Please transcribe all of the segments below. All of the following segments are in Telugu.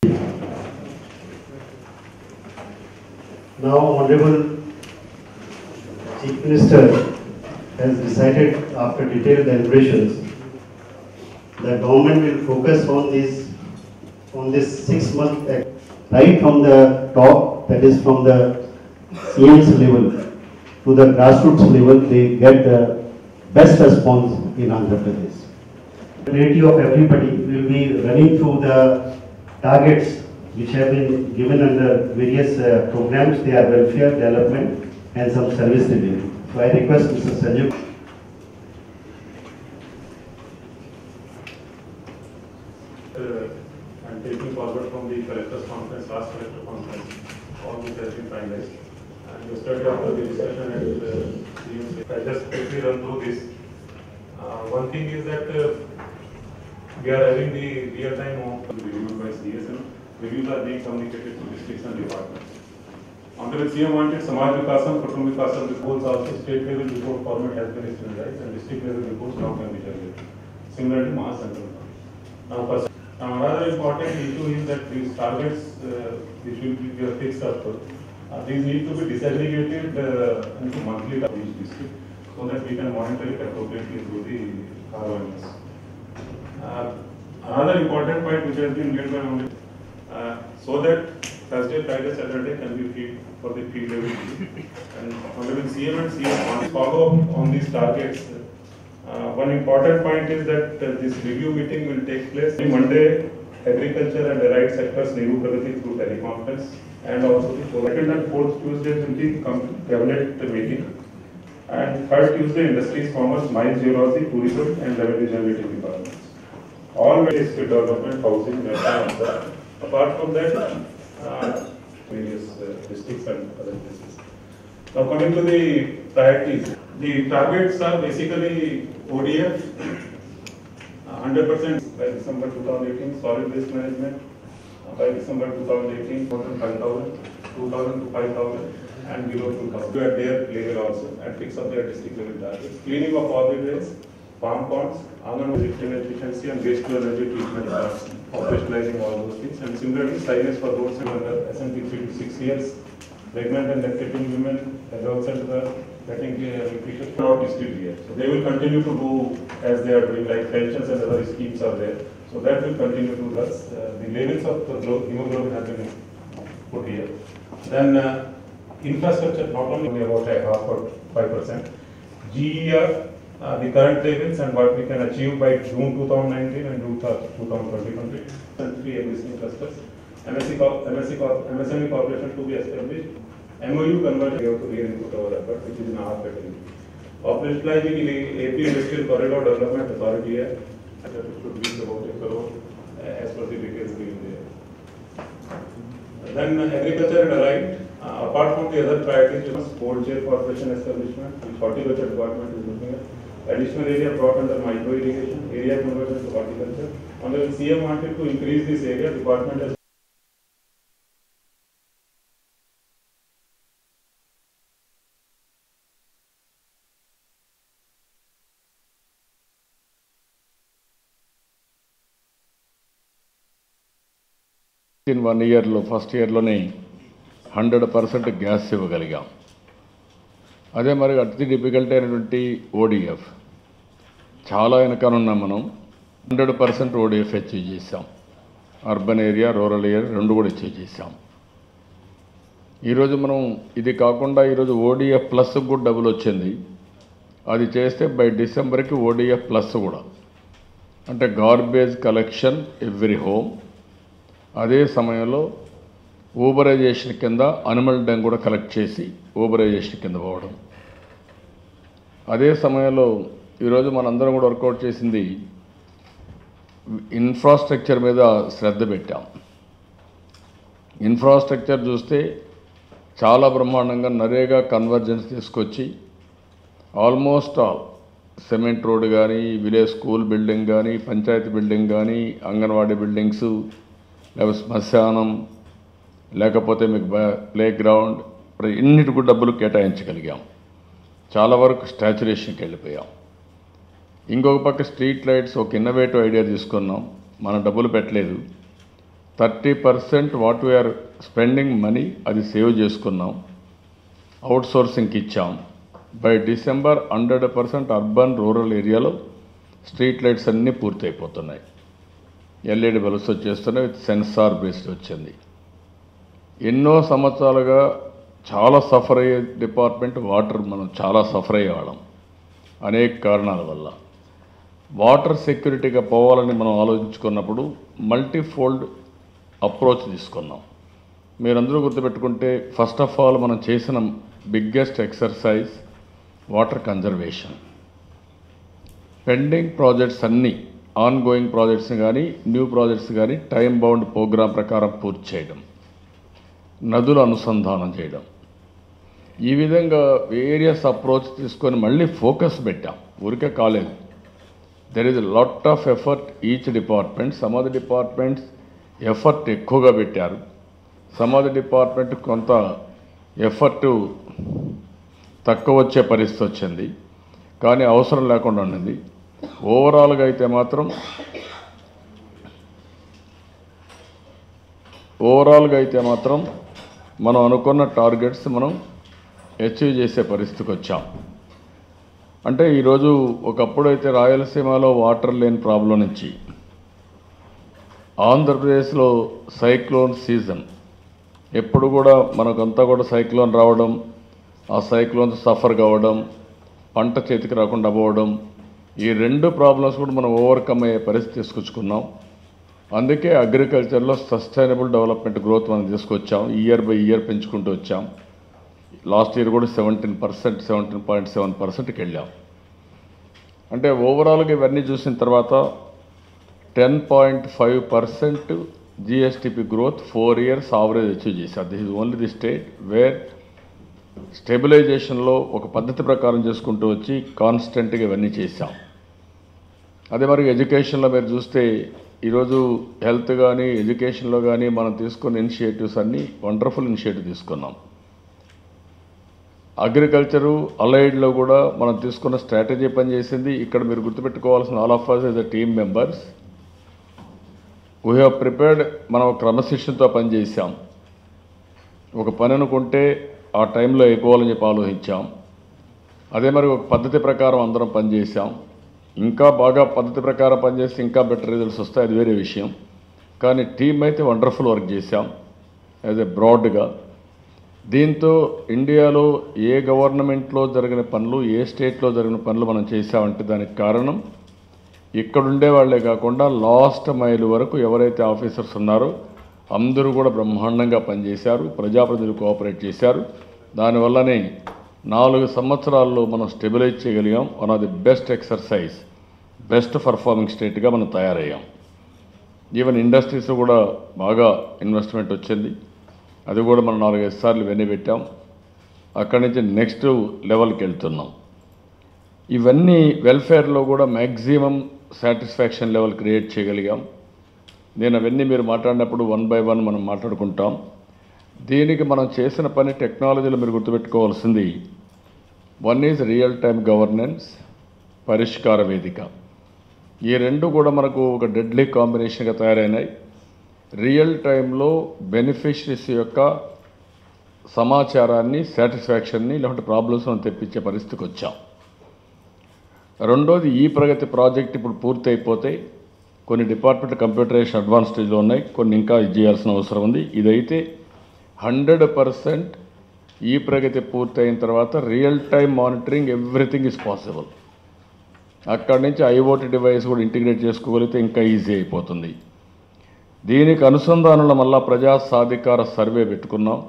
Now, Honorable Chief Minister has decided after detailed deliberations, the government will focus on this, on this six-month, act, right from the top, that is from the CM's level to the grassroots level, they get the best response in Andhra Pradesh. Ability of everybody will be running through the targets which have been given under various uh, programs, they are welfare, development and some service delivery. So I request Mr. Sanjeev. uh, and taking forward from the collectors conference, last collector conference, all this has been finalized. And yesterday after the discussion at uh, CMC, I just quickly run through this. Uh, One thing is that uh, we are having the real-time of reviews by CSM. Reviews are being communicated to districts and departments. Honorable CM wanted Samaj Vikasam, Kutum Vikasam reports also, state level report format has been standardized and district level reports now can be generated. Similarly, Maha Central Fund. Now, first, now another important issue is that these targets, uh, which will be uh, fixed up, uh, these need to be disaggregated uh, into monthly to each district so that we can monitor it appropriately through the ROMS. Uh, Another important point which has been made by Honorable, uh, so that Thursday, Friday, Saturday can be field for the field level. And Honorable CM and CM want to follow up on these targets. Uh, One important point is that uh, this review meeting will take place every Monday, agriculture and the right sectors, Nehru Pragati through teleconference. And also the second and fourth Tuesday will be com- cabinet meeting. And third Tuesday, industries, commerce, mines, geology, tourism and revenue generating departments. All various development, housing, metro, and that. Apart from that, uh, various uh, districts and other places. Now coming to the priorities, the targets are basically ODF, hundred percent by December two thousand eighteen, solid waste management, uh, by December two thousand eighteen, more than five thousand, two thousand to five thousand, and below two thousand. To at their level also, and fix up their district level targets. Cleaning of all the drains, farm ponds, Angan efficiency and waste to energy treatment plants, operationalizing all those things. And similarly, silence for roads and under SMP three to six years, pregnant and lactating women, adolescent were getting uh, nutrition not still here. So they will continue to do as they are doing, like pensions and other schemes are there. So that will continue to us. Uh, The levels of the glo- hemoglobin have been put here. Then uh, infrastructure, not only about a half or five percent. GER, uh, the current levels and what we can achieve by June two thousand nineteen and June two thousand twenty twenty. And three existing clusters. MSC, corp- MSC, corp- MSME corporation to be established. MOU conversion, we have to re-input our effort, which is in our category. Operationalizing the AP Industrial Corridor Development Authority here, and that should be about a crore, uh, as per the details given there. Then agriculture and allied, uh, apart from the other priorities, you know, cold chain corporation establishment, which horticulture department is looking at. Additional area brought under micro irrigation, area conversion to horticulture. And the CM wanted to increase this area, department has in one ఇయర్లో ఫస్ట్ ఇయర్లోనే హండ్రెడ్ పర్సెంట్ గ్యాస్ ఇవ్వగలిగాం అదే మరి అతి డిఫికల్ట్ అయినటువంటి ఓడిఎఫ్ చాలా వెనకనున్నాం మనం హండ్రెడ్ పర్సెంట్ ఓడిఎఫ్ అచీవ్ చేసాం అర్బన్ ఏరియా రూరల్ ఏరియా రెండు కూడా అచీవ్ చేసాం ఈరోజు మనం ఇది కాకుండా ఈరోజు ఓడిఎఫ్ ప్లస్ కూడా డబుల్ వచ్చింది అది చేస్తే బై డిసెంబర్కి ఓడిఎఫ్ ప్లస్ కూడా అంటే గార్బేజ్ కలెక్షన్ ఎవ్రీ హోమ్ అదే సమయంలో ఊబరైజేషన్ కింద అనిమల్ డంగ్ కూడా కలెక్ట్ చేసి ఊబరైజేషన్ కింద పోవడం అదే సమయంలో ఈరోజు మనందరం కూడా వర్కౌట్ చేసింది ఇన్ఫ్రాస్ట్రక్చర్ మీద శ్రద్ధ పెట్టాం ఇన్ఫ్రాస్ట్రక్చర్ చూస్తే చాలా బ్రహ్మాండంగా నరేగా కన్వర్జెన్స్ తీసుకొచ్చి ఆల్మోస్ట్ ఆల్ సిమెంట్ రోడ్ కానీ విలేజ్ స్కూల్ బిల్డింగ్ కానీ పంచాయతీ బిల్డింగ్ కానీ అంగన్వాడీ బిల్డింగ్స్ లేకపోతే శ్మశానం లేకపోతే మీకు ప్లే గ్రౌండ్ ఇన్నిటికి డబ్బులు కేటాయించగలిగాం చాలా వరకు స్టాచురేషన్కి వెళ్ళిపోయాం ఇంకొక పక్క స్ట్రీట్ లైట్స్ ఒక ఇన్నోవేటివ్ ఐడియా తీసుకున్నాం మన డబ్బులు పెట్టలేదు thirty percent what we're spending money అది సేవ్ చేసుకున్నాం అవుట్ సోర్సింగ్కి ఇచ్చాం by December hundred percent urban rural ఏరియాలో స్ట్రీట్ లైట్స్ అన్నీ పూర్తయిపోతున్నాయి ఎల్ఈడి బల్బ్స్ వచ్చేస్తున్నాయి విత్ సెన్సార్ బేస్డ్ వచ్చింది ఎన్నో సంవత్సరాలుగా చాలా సఫర్ అయ్యే డిపార్ట్మెంట్ వాటర్ మనం చాలా సఫర్ అయ్యేవాళ్ళం అనేక కారణాల వల్ల వాటర్ సెక్యూరిటీగా పోవాలని మనం ఆలోచించుకున్నప్పుడు మల్టీఫోల్డ్ అప్రోచ్ తీసుకున్నాం మీరందరూ గుర్తుపెట్టుకుంటే ఫస్ట్ ఆఫ్ ఆల్ మనం చేసిన biggest exercise water conservation pending projects అన్నీ ఆన్ గోయింగ్ ప్రాజెక్ట్స్ కానీ న్యూ ప్రాజెక్ట్స్ కానీ టైం బౌండ్ ప్రోగ్రాం ప్రకారం పూర్తి చేయడం నదుల అనుసంధానం చేయడం ఈ విధంగా వేరియస్ అప్రోచ్ తీసుకొని మళ్ళీ ఫోకస్ పెట్టాం ఊరికే కాలేదు there is lot of effort each department some of the departments effort ఎక్కువగా పెట్టారు సమ్ ఆఫ్ ది డిపార్ట్మెంట్ కొంత ఎఫర్ట్ తక్కువ వచ్చే పరిస్థితి వచ్చింది కానీ అవసరం లేకుండా ఉండింది ఓవరాల్గా అయితే మాత్రం ఓవరాల్గా అయితే మాత్రం మనం అనుకున్న టార్గెట్స్ మనం అచీవ్ చేసే పరిస్థితికి వచ్చాం అంటే ఈరోజు ఒకప్పుడు అయితే రాయలసీమలో వాటర్ లేని ప్రాబ్లం నుంచి ఆంధ్రప్రదేశ్లో సైక్లోన్ సీజన్ ఎప్పుడు కూడా మనకంతా కూడా సైక్లోన్ రావడం ఆ సైక్లోన్ సఫర్ కావడం పంట చేతికి రాకుండా పోవడం ఈ రెండు ప్రాబ్లమ్స్ కూడా మనం ఓవర్కమ్ అయ్యే పరిస్థితి తీసుకొచ్చుకున్నాం అందుకే అగ్రికల్చర్లో సస్టైనబుల్ డెవలప్మెంట్ గ్రోత్ మనం తీసుకొచ్చాం ఇయర్ బై ఇయర్ పెంచుకుంటూ వచ్చాం లాస్ట్ ఇయర్ కూడా seventeen percent seventeen point seven పర్సెంట్కి వెళ్ళాం అంటే ఓవరాల్గా ఇవన్నీ చూసిన తర్వాత ten point five percent GSDP growth four years average achieve చేశారు this is only the state where స్టెబిలైజేషన్లో ఒక పద్ధతి ప్రకారం చేసుకుంటూ వచ్చి కాన్స్టెంట్గా ఇవన్నీ చేశాం అదే మరి ఎడ్యుకేషన్లో మీరు చూస్తే ఈరోజు హెల్త్ కానీ ఎడ్యుకేషన్లో కానీ మనం తీసుకున్న ఇనిషియేటివ్స్ అన్నీ వండర్ఫుల్ ఇనిషియేటివ్ తీసుకున్నాం అగ్రికల్చరు అలైడ్లో కూడా మనం తీసుకున్న స్ట్రాటజీ పనిచేసింది ఇక్కడ మీరు గుర్తుపెట్టుకోవాల్సిన all of us as a team members we have prepared మనం క్రమశిక్షణతో పనిచేసాం ఒక పని అనుకుంటే ఆ టైంలో అయిపోవాలని చెప్పి ఆలోచించాం అదే మరి ఒక పద్ధతి ప్రకారం అందరం పనిచేసాం ఇంకా బాగా పద్ధతి ప్రకారం పనిచేస్తే ఇంకా బెటర్ రిజల్ట్స్ వస్తాయి అది వేరే విషయం కానీ టీం అయితే వండర్ఫుల్ వర్క్ చేశాం యాజ్ ఎ బ్రాడ్గా దీంతో ఇండియాలో ఏ గవర్నమెంట్లో జరిగిన పనులు ఏ స్టేట్లో జరిగిన పనులు మనం చేసామంటే దానికి కారణం ఇక్కడ ఉండే వాళ్ళే కాకుండా లాస్ట్ మైల్ వరకు ఎవరైతే ఆఫీసర్స్ ఉన్నారో అందరూ కూడా బ్రహ్మాండంగా పనిచేశారు ప్రజాప్రతినిధులు కోఆపరేట్ చేశారు దానివల్లనే నాలుగు సంవత్సరాల్లో మనం స్టెబిలైజ్ చేయగలిగాం one of the best exercise best performing స్టేట్గా మనం తయారయ్యాం ఈవెన్ ఇండస్ట్రీస్ కూడా బాగా ఇన్వెస్ట్మెంట్ వచ్చింది అది కూడా మనం నాలుగైదు సార్లు వెన్నబెట్టాం అక్కడి నుంచి నెక్స్ట్ లెవెల్కి వెళ్తున్నాం ఇవన్నీ వెల్ఫేర్లో కూడా మ్యాక్సిమం సాటిస్ఫాక్షన్ లెవెల్ క్రియేట్ చేయగలిగాం నేను అవన్నీ మీరు మాట్లాడినప్పుడు వన్ బై వన్ మనం మాట్లాడుకుంటాం దీనికి మనం చేసిన పని టెక్నాలజీలో మీరు గుర్తుపెట్టుకోవాల్సింది one is real time governance పరిష్కార వేదిక ఈ రెండు కూడా మనకు ఒక డెడ్లీ కాంబినేషన్గా తయారైనాయి రియల్ టైంలో బెనిఫిషరీస్ యొక్క సమాచారాన్ని సాటిస్ఫాక్షన్ని లేకుంటే ప్రాబ్లమ్స్ మనం తెప్పించే పరిస్థితికి వచ్చాం రెండోది ఈ ప్రగతి ప్రాజెక్ట్ ఇప్పుడు పూర్తి అయిపోతే కొన్ని డిపార్ట్మెంట్ కంప్యూటరైజేషన్ అడ్వాన్స్ స్టేజ్లో ఉన్నాయి కొన్ని ఇంకా ఇది చేయాల్సిన అవసరం ఉంది ఇదైతే హండ్రెడ్ పర్సెంట్ ఈ ప్రగతి పూర్తి అయిన తర్వాత real time monitoring everything is possible అక్కడి నుంచి ఐఓటీ డివైస్ కూడా ఇంటిగ్రేట్ చేసుకోగలిగితే ఇంకా ఈజీ అయిపోతుంది దీనికి అనుసంధానంలో మళ్ళా ప్రజా సాధికార సర్వే పెట్టుకున్నాం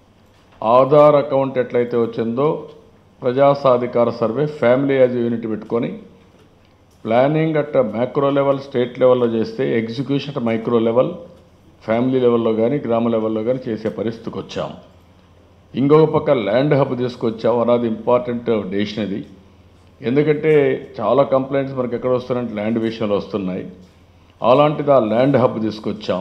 ఆధార్ అకౌంట్ ఎట్లయితే వచ్చిందో ప్రజా సాధికార సర్వే ఫ్యామిలీ యాజ్ యూనిట్ పెట్టుకొని planning at macro level state లెవెల్లో చేస్తే execution at micro level family లెవెల్లో కానీ గ్రామ లెవెల్లో కానీ చేసే పరిస్థితికి వచ్చాం ఇంకొక పక్క ల్యాండ్ హబ్ తీసుకొచ్చాం అన్నది ఇంపార్టెంట్ డెసిషన్ ఇది ఎందుకంటే చాలా కంప్లైంట్స్ మనకి ఎక్కడ వస్తున్నాయంటే ల్యాండ్ విషయంలో వస్తున్నాయి అలాంటిది ఆ ల్యాండ్ హబ్ తీసుకొచ్చాం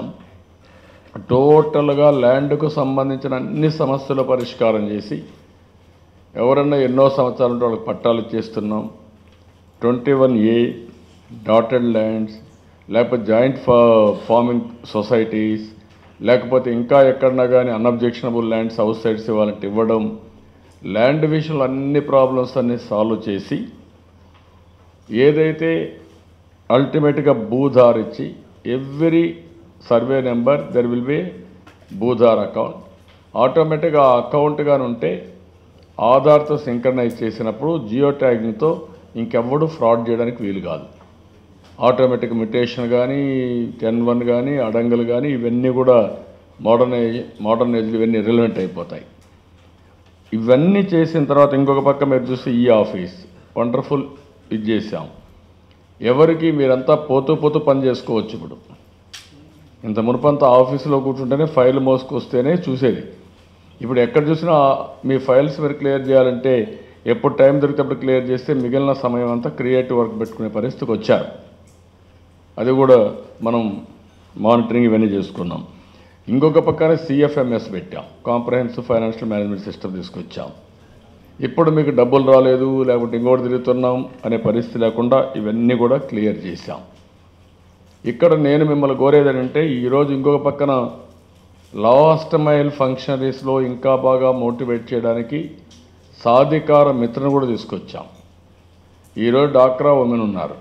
టోటల్గా ల్యాండ్కు సంబంధించిన అన్ని సమస్యల పరిష్కారం చేసి ఎవరన్నా ఎన్నో సంవత్సరాల నుండి వాళ్ళకి పట్టాలు ఇచ్చేస్తున్నాం twenty one A dotted lands లేకపోతే జాయింట్ ఫా ఫార్మింగ్ సొసైటీస్ లేకపోతే ఇంకా ఎక్కడన్నా కానీ అన్అబ్జెక్షనబుల్ ల్యాండ్స్ హౌస్ సైడ్స్ ఇవ్వాలంటే ఇవ్వడం ల్యాండ్ విషయంలో అన్ని ప్రాబ్లమ్స్ అన్ని సాల్వ్ చేసి ఏదైతే అల్టిమేట్గా భూధార్ ఇచ్చి every survey number there will be Bhudhaar account ఆటోమేటిక్గా ఆ అకౌంట్ కానీ ఉంటే ఆధార్తో సింక్రనైజ్ చేసినప్పుడు జియో ట్యాగింగ్తో ఇంకెవ్వడు ఫ్రాడ్ చేయడానికి వీలు కాదు ఆటోమేటిక్ మ్యుటేషన్ కానీ టెన్ వన్ కానీ అడంగలు కానీ ఇవన్నీ కూడా మోడర్న్ ఏజ్ మోడర్న్ ఏజ్లు ఇవన్నీ రిలవెంట్ అయిపోతాయి ఇవన్నీ చేసిన తర్వాత ఇంకొక పక్క మీరు చూస్తే ఈ ఆఫీస్ వండర్ఫుల్ ఇది చేసాం ఎవరికి మీరంతా పోతూ పోతూ పని చేసుకోవచ్చు ఇప్పుడు ఇంత మునుపంతా ఆఫీసులో కూర్చుంటేనే ఫైల్ మోసుకొస్తేనే చూసేది ఇప్పుడు ఎక్కడ చూసినా మీ ఫైల్స్ మీరు క్లియర్ చేయాలంటే ఎప్పుడు టైం దొరికితే అప్పుడు క్లియర్ చేస్తే మిగిలిన సమయం అంతా క్రియేటివ్ వర్క్ పెట్టుకునే పరిస్థితికి వచ్చారు అది కూడా మనం మానిటరింగ్ ఇవన్నీ చేసుకున్నాం ఇంకొక పక్కన సిఎఫ్ఎంఎస్ పెట్టాం కాంప్రహెన్సివ్ ఫైనాన్షియల్ మేనేజ్మెంట్ సిస్టమ్ తీసుకొచ్చాం ఇప్పుడు మీకు డబ్బులు రాలేదు లేకపోతే ఇంకోటి తిరుగుతున్నాం అనే పరిస్థితి లేకుండా ఇవన్నీ కూడా క్లియర్ చేశాం ఇక్కడ నేను మిమ్మల్ని కోరేది ఏంటంటే ఈరోజు ఇంకొక పక్కన లాస్ట్ మైల్ ఫంక్షనరీస్లో ఇంకా బాగా మోటివేట్ చేయడానికి సాధికార మిత్రను కూడా తీసుకొచ్చాం ఈరోజు డాక్రా ఉమెన్ ఉన్నారు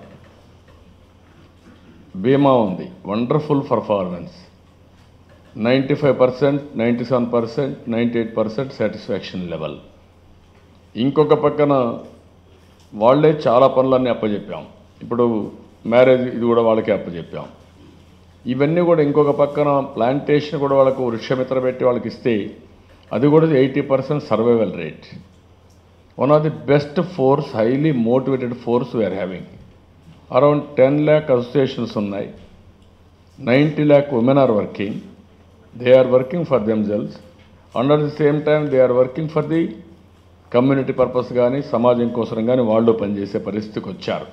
బీమా ఉంది wonderful performance ninety five percent ninety seven percent ninety eight percent satisfaction level ఇంకొక పక్కన వాళ్ళే చాలా పనులన్నీ అప్పచెప్పాం ఇప్పుడు మ్యారేజ్ ఇది కూడా వాళ్ళకే అప్పచెప్పాం ఇవన్నీ కూడా ఇంకొక పక్కన ప్లాంటేషన్ కూడా వాళ్ళకు వృక్షమిత్ర పెట్టి వాళ్ళకి ఇస్తే అది కూడా eighty percent survival rate one of the best force highly motivated force we're having around ten lakh associations ఉన్నాయి ninety lakh women are working they are working for themselves and at the same time they are working for the community purpose కానీ సమాజం కోసం కానీ వాళ్ళు పనిచేసే పరిస్థితికి వచ్చారు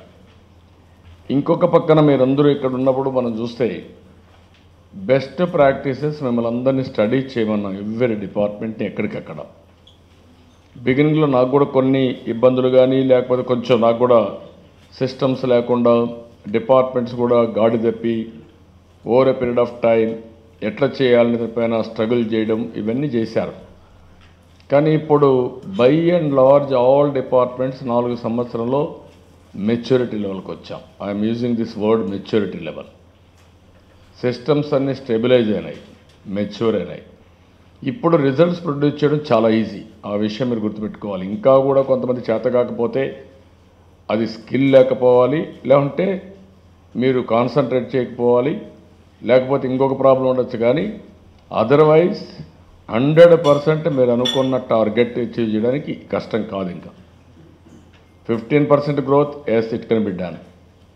ఇంకొక పక్కన మీరందరూ ఇక్కడ ఉన్నప్పుడు మనం చూస్తే బెస్ట్ ప్రాక్టీసెస్ మిమ్మల్ని అందరినీ స్టడీ చేయమన్నాం ఎవ్రీ డిపార్ట్మెంట్ని ఎక్కడికక్కడ బిగినింగ్లో నాకు కూడా కొన్ని ఇబ్బందులు కానీ లేకపోతే కొంచెం నాకు కూడా సిస్టమ్స్ లేకుండా డిపార్ట్మెంట్స్ కూడా గాడి తప్పి over a period of time ఎట్లా చేయాలని పైన స్ట్రగుల్ చేయడం ఇవన్నీ చేశారు కానీ ఇప్పుడు by and large all departments నాలుగు సంవత్సరంలో మెచ్యూరిటీ లెవెల్కి వచ్చాం I'm using this word maturity level systems అన్నీ స్టెబిలైజ్ అయినాయి మెచ్యూర్ అయినాయి ఇప్పుడు రిజల్ట్స్ ప్రొడ్యూస్ చేయడం చాలా ఈజీ ఆ విషయం మీరు గుర్తుపెట్టుకోవాలి ఇంకా కూడా కొంతమంది చేత కాకపోతే అది స్కిల్ లేకపోవాలి లేకుంటే మీరు కాన్సన్ట్రేట్ చేయకపోవాలి లేకపోతే ఇంకొక ప్రాబ్లం ఉండొచ్చు కానీ అదర్వైజ్ హండ్రెడ్ పర్సెంట్ మీరు అనుకున్న టార్గెట్ అచీవ్ చేయడానికి కష్టం కాదు ఇంకా fifteen percent growth yes it can be done